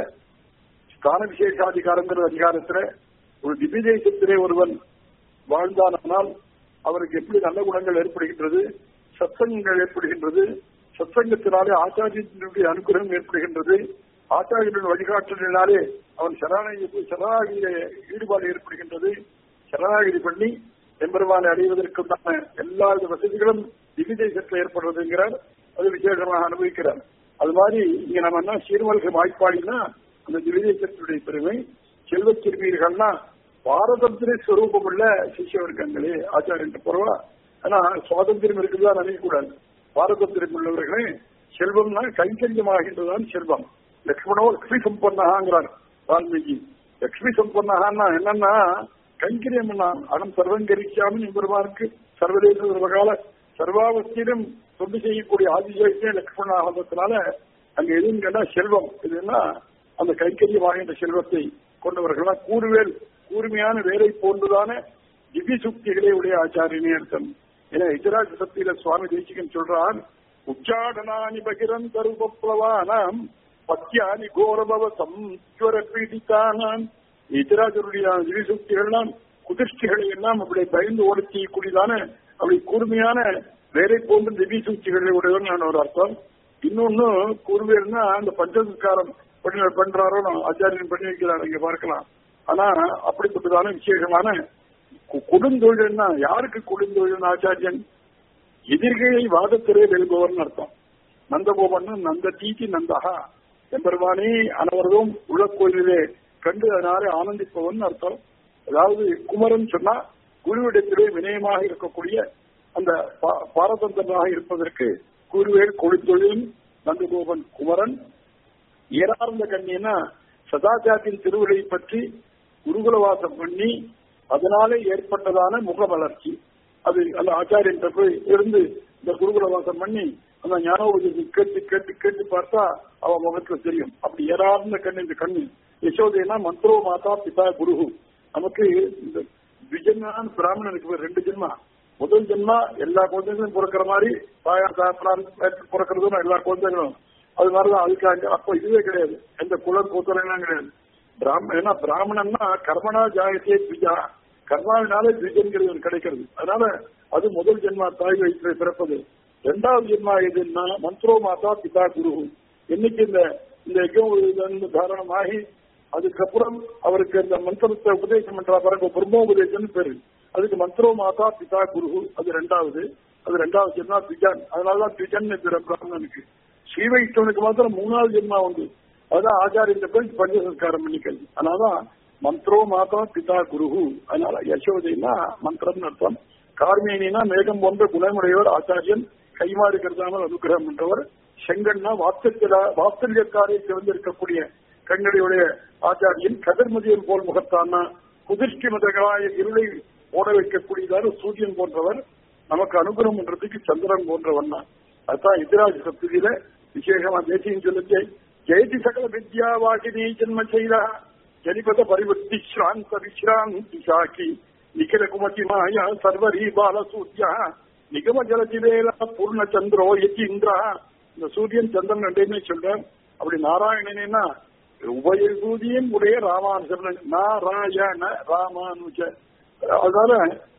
ஸ்தான விசேஷாதிகாரங்கிற அதிகாரத்துல ஒரு திவ்யதேசத்திலே ஒருவன் வாழ்ந்தானால் அவருக்கு எப்படி நல்ல குணங்கள் ஏற்படுகின்றது சத்சங்கங்கள் ஏற்படுகின்றது சத்சங்கத்தினாலே ஆச்சாரியத்தினுடைய அனுகிரகம் ஏற்படுகின்றது ஆச்சாரியனுடைய வழிகாட்டலினாலே அவன் சரணாகி சரணாகிய ஈடுபாடு ஏற்படுகின்றது சரணாகிரி பண்ணி எம்பெருமானை அடைவதற்குண்டான எல்லா வித வசதிகளும் திவிதேசத்தில் ஏற்படுறதுங்கிறார் அது விசேஷமாக அனுபவிக்கிறார் அது மாதிரி இங்க நம்ம என்ன சீர்வல்க வாய்ப்பாடினா அந்த திவிதேசத்தினுடைய பெருமை செல்வச் சிறுமீர்கள்னா பாரதந்திர ஸ்வரூபம் உள்ள சிஷ்யவர்க்கங்களே ஆச்சாரியன் பரவா ஆனா சுவாதந்திரம் இருக்குதா நினைக்கக்கூடாது பாரதந்திரம் உள்ளவர்களே செல்வம்னா கைங்கரியமாகின்றதான் செல்வம் லக்ஷ்மணோ லக்ஷ்மி சம்பன்னகாங்கிறார் வால்மீகி லக்ஷ்மி சம்பன்னகான்னா என்னன்னா கைங்கரியம் அகம் சர்வங்கரிக்காமல் பெருமானுக்கு சர்வதேச சர்வகால சர்வாவஸ்தியிலும் தொண்டு செய்யக்கூடிய ஆதிசேஷே லக்ஷ்மண ஆகத்தினால அங்க எதுவும் கேட்டா செல்வம் இதுன்னா அந்த கைங்கரியமாகின்ற செல்வத்தை கொண்டவர்களா கூறுவேல் கூர்மையான வேலை போன்றுதான திவ்ய சுக்திகளே உடைய ஆச்சாரியனே அர்த்தம் என இதராஜ சக்தியில சுவாமி தேசிகன் சொல்றான் உச்சாடனானி பகிரந்த ரூபப்ளவானாம் பத்தியானி கோரபவ சம்ஸ்வர பீடித்தானாம் இதராஜருடைய திவ்ய சுக்திகள்லாம் குதிர்ச்சிகளை எல்லாம் அப்படி பயந்து ஓடச் செய்யக்கூடியதான அப்படி கூர்மையான வேலை போன்ற திவ்ய சூழ்ச்சிகளை உடையவன் நான் ஒரு அர்த்தம் இன்னொன்னு கூர்மையர்னா அந்த பஞ்சசங்காரம் பண்றாரோ ஆச்சாரியன் பண்ணி வைக்கிறார் இங்க பார்க்கலாம் ஆனா அப்படிப்பட்டதான விசேஷமான கொடுந்தொழில்னா யாருக்கு கொடுந்தொழில் ஆச்சாரியன் எதிர்களை வாதத்திலே வெல்பவர்னு அர்த்தம் நந்தகோபன் நந்த தீதி நந்தகா எம்பெருமானே அனவரதும் உள்ள கோயிலே கண்டு அதனாலே ஆனந்திப்பவன் அர்த்தம் அதாவது குமரன் சொன்னா குருவிடத்திலே வினயமாக இருக்கக்கூடிய அந்த பாரதந்திரமாக இருப்பதற்கு குருவேல் கொழுத்தொழிலும் நந்தகோபன் குமரன் ஏறார்ந்த கண்ணினா சதாச்சாரத்தின் திருவிழை பற்றி குருகுலவாசம் பண்ணி அதனாலே ஏற்பட்டதான முக வளர்ச்சி அது அந்த ஆச்சாரியன் போய் இருந்து இந்த குருகுலவாசம் பண்ணி அந்த ஞானோபதி கேட்டு கேட்டு கேட்டு பார்த்தா அவ முகத்துல தெரியும் அப்படி ஏறார்ந்த கண் இந்த கண்ணு யசோதைனா மந்திரோ மாதா பிதா குரு நமக்கு இந்த விஜயனான் பிராமணனுக்கு ரெண்டு ஜென்மா முதல் ஜென்மா எல்லா குழந்தைகளும் பிறக்கிற மாதிரி தாயார் தாப்பனார் பிறக்கிறதும் எல்லா குழந்தைகளும் அது மாதிரிதான் அதுக்காக அப்ப இதுவே கிடையாது எந்த குலம் கூத்தலாம் கிடையாது பிராம ஏன்னா பிராமணன்னா கர்மனா ஜாயத்தே பிஜா கர்மாவினாலே பிஜன்கிறது கிடைக்கிறது அதனால அது முதல் ஜென்மா தாய் வயிற்றில் பிறப்பது இரண்டாவது ஜென்மா எதுன்னா மந்த்ரோ மாதா பிதா குரு என்னைக்கு இந்த இந்த யஜ்யம் தாரணமாகி அதுக்கப்புறம் அவருக்கு இந்த மந்திரத்தை உபதேசம் பண்றா பாருங்க பிரம்மோபதேசம் பேரு அதுக்கு மந்திரோ மாதா பிதா குரு அது ரெண்டாவது அது ரெண்டாவது ஜென்மா பிஜான் அதனாலதான் பிஜன் பேர் பிராமணனுக்கு ஸ்ரீவைஷ்ணவனுக்கு மாத்திரம் மூணாவது ஜென்மா உண்டு அதான் ஆச்சாரிய போய் பஞ்சசம்ஸ்காரம் பண்ணிக்கிறது அதனாலதான் மந்திரோ மாதா பிதா குருகு அதனால யசோதைனா மந்திரம் அர்த்தம் கார்மேனினா மேகம் போன்ற குணமுடையவர் ஆச்சாரியன் கைமாறு கருதாமல் அனுகிரகம் என்றவர் செங்கண்ணா வாத்சல்ய வாத்சல்யக்காரை சிறந்திருக்கக்கூடிய கண்களுடைய ஆச்சாரியன் கதிர்மதியன் போல் முகத்தானா குதிர்ச்சி மதங்களாய இருளை ஓட வைக்கக்கூடியதான சூரியன் போன்றவர் நமக்கு அனுகிரகம் பண்றதுக்கு சந்திரன் போன்றவன் தான் அதுதான் எதிராஜ சப்தியில விசேஷமா தேசியம் சொல்லிச்சு ஜெயதி சகல வித்யா வாகினி ஜென்ம செய்தா ஜனிபத பரிவர்த்தி ஸ்ராந்த விஸ்ராந்தி சாக்கி நிகில குமதி மாயா சர்வரி பாலசூத்யா நிகம ஜலதிவேல பூர்ண சந்திரோ யதீந்திரா இந்த சூரியன் சந்திரன் ரெண்டையுமே சொல்றேன் அப்படி நாராயணனா உபயசூதியும் உடைய ராமானுஜன் நாராயண ராமானுஜ அதனால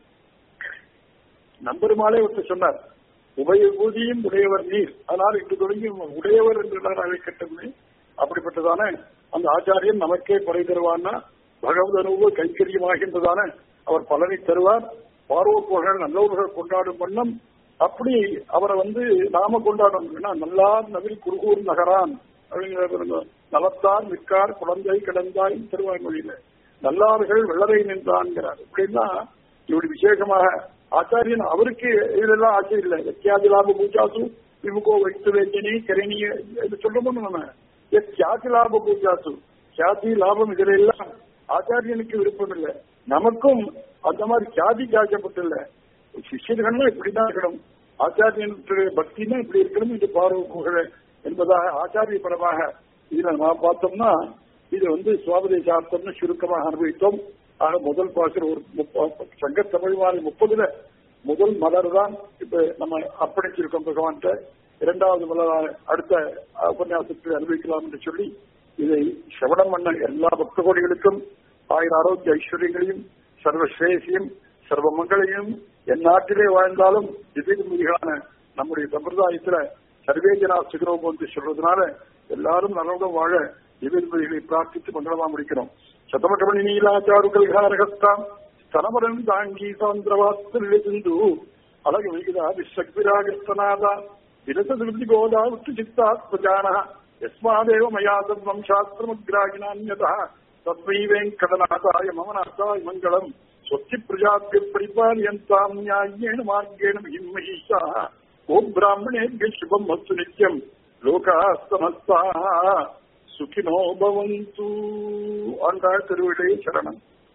நம்பெருமாளே ஒருத்தர் சொன்னார் உபயபூதியும் உடையவர் நீர் அதனால் இன்று தொடங்கி உடையவர் என்று நான் அழைக்கட்டுமே அப்படிப்பட்டதான அந்த ஆச்சாரியன் நமக்கே படை தருவான்னா பகவத் அனுபவ கைக்கரியமாகின்றதான அவர் பலனை தருவார் பார்வோர் புகழ் நல்லவர்கள் கொண்டாடும் வண்ணம் அப்படி அவரை வந்து நாம கொண்டாடணும் நல்லார் நவில் குருகூர் நகரான் அப்படிங்கிற நலத்தார் மிக்கார் குழந்தை கிடந்தாய் திருவாய்மொழியில நல்லார்கள் வெள்ளரை நின்றான்கிறார் அப்படின்னா இப்படி விசேஷமாக ஆச்சாரியன் அவருக்கு இதெல்லாம் ஆசை இல்லை எத்தியாதி லாப பூஜாசு விமுகோ வைத்து வேஞ்சனி கரணிய இது சொல்லணும் நம்ம எத்தியாதி லாப பூஜாசு கியாதி லாபம் இதுல எல்லாம் ஆச்சாரியனுக்கு விருப்பம் இல்லை நமக்கும் அந்த மாதிரி கியாதி காய்ச்சப்பட்டில்லை சிஷியர்கள்லாம் இப்படிதான் இருக்கணும் ஆச்சாரியனுடைய பக்தினா இப்படி இருக்கணும் இது பார்வை புகழ என்பதாக ஆச்சாரிய பரமாக இதுல நான் பார்த்தோம்னா இது வந்து சுவாபதேசார்த்தம்னு சுருக்கமாக அனுபவித்தோம் ஆக முதல் பாசுர ஒரு சங்க தமிழ் மாலை முப்பதுல முதல் மலர் தான் இப்ப நம்ம அர்ப்பணிச்சிருக்கோம் பகவான்கிட்ட இரண்டாவது மலர் அடுத்த உபன்யாசத்தில் அனுபவிக்கலாம் என்று சொல்லி இதை சிரவணம் பண்ண எல்லா பக்த கோடிகளுக்கும் ஆயிரம் ஆரோக்கிய ஐஸ்வர்யங்களையும் சர்வஸ்ரேசியும் சர்வ மங்களையும் என் நாட்டிலே வாழ்ந்தாலும் திடீர்மிகான நம்முடைய சம்பிரதாயத்துல சர்வேஜனா சிகரோபம் என்று சொல்றதுனால எல்லாரும் நலவுடன் வாழ திவ்யபதிகளை பிரார்த்தித்து மங்களமா முடிக்கிறோம் சதமகமணி நீலாச்சாரு கல்காரகஸ்தாம் ஸ்தனமரன் தாங்கி சாந்திரவாஸ்திரு சிந்து அழகு வைகிதா விஸ்வக்விராகஸ்தநாதா விரசதி கோதா உத்து சித்தாத்மஜான யஸ்மாதேவ மயா சர்வம் சாஸ்திரமுக்ராகினான்யதா தத்வை வெங்கடநாதாய மமநாதாய மங்களம் சொத்தி பிரஜாபிய பரிபாலியந்தாம் நியாயேன மார்க்கேண மகிமஹீஷா ஓம் பிராமணேபிய சுபம் அஸ்து நித்யம் லோகா சமஸ்தா சுகினோ பவந்து ஆண்டாள் திருவிடை சரணம்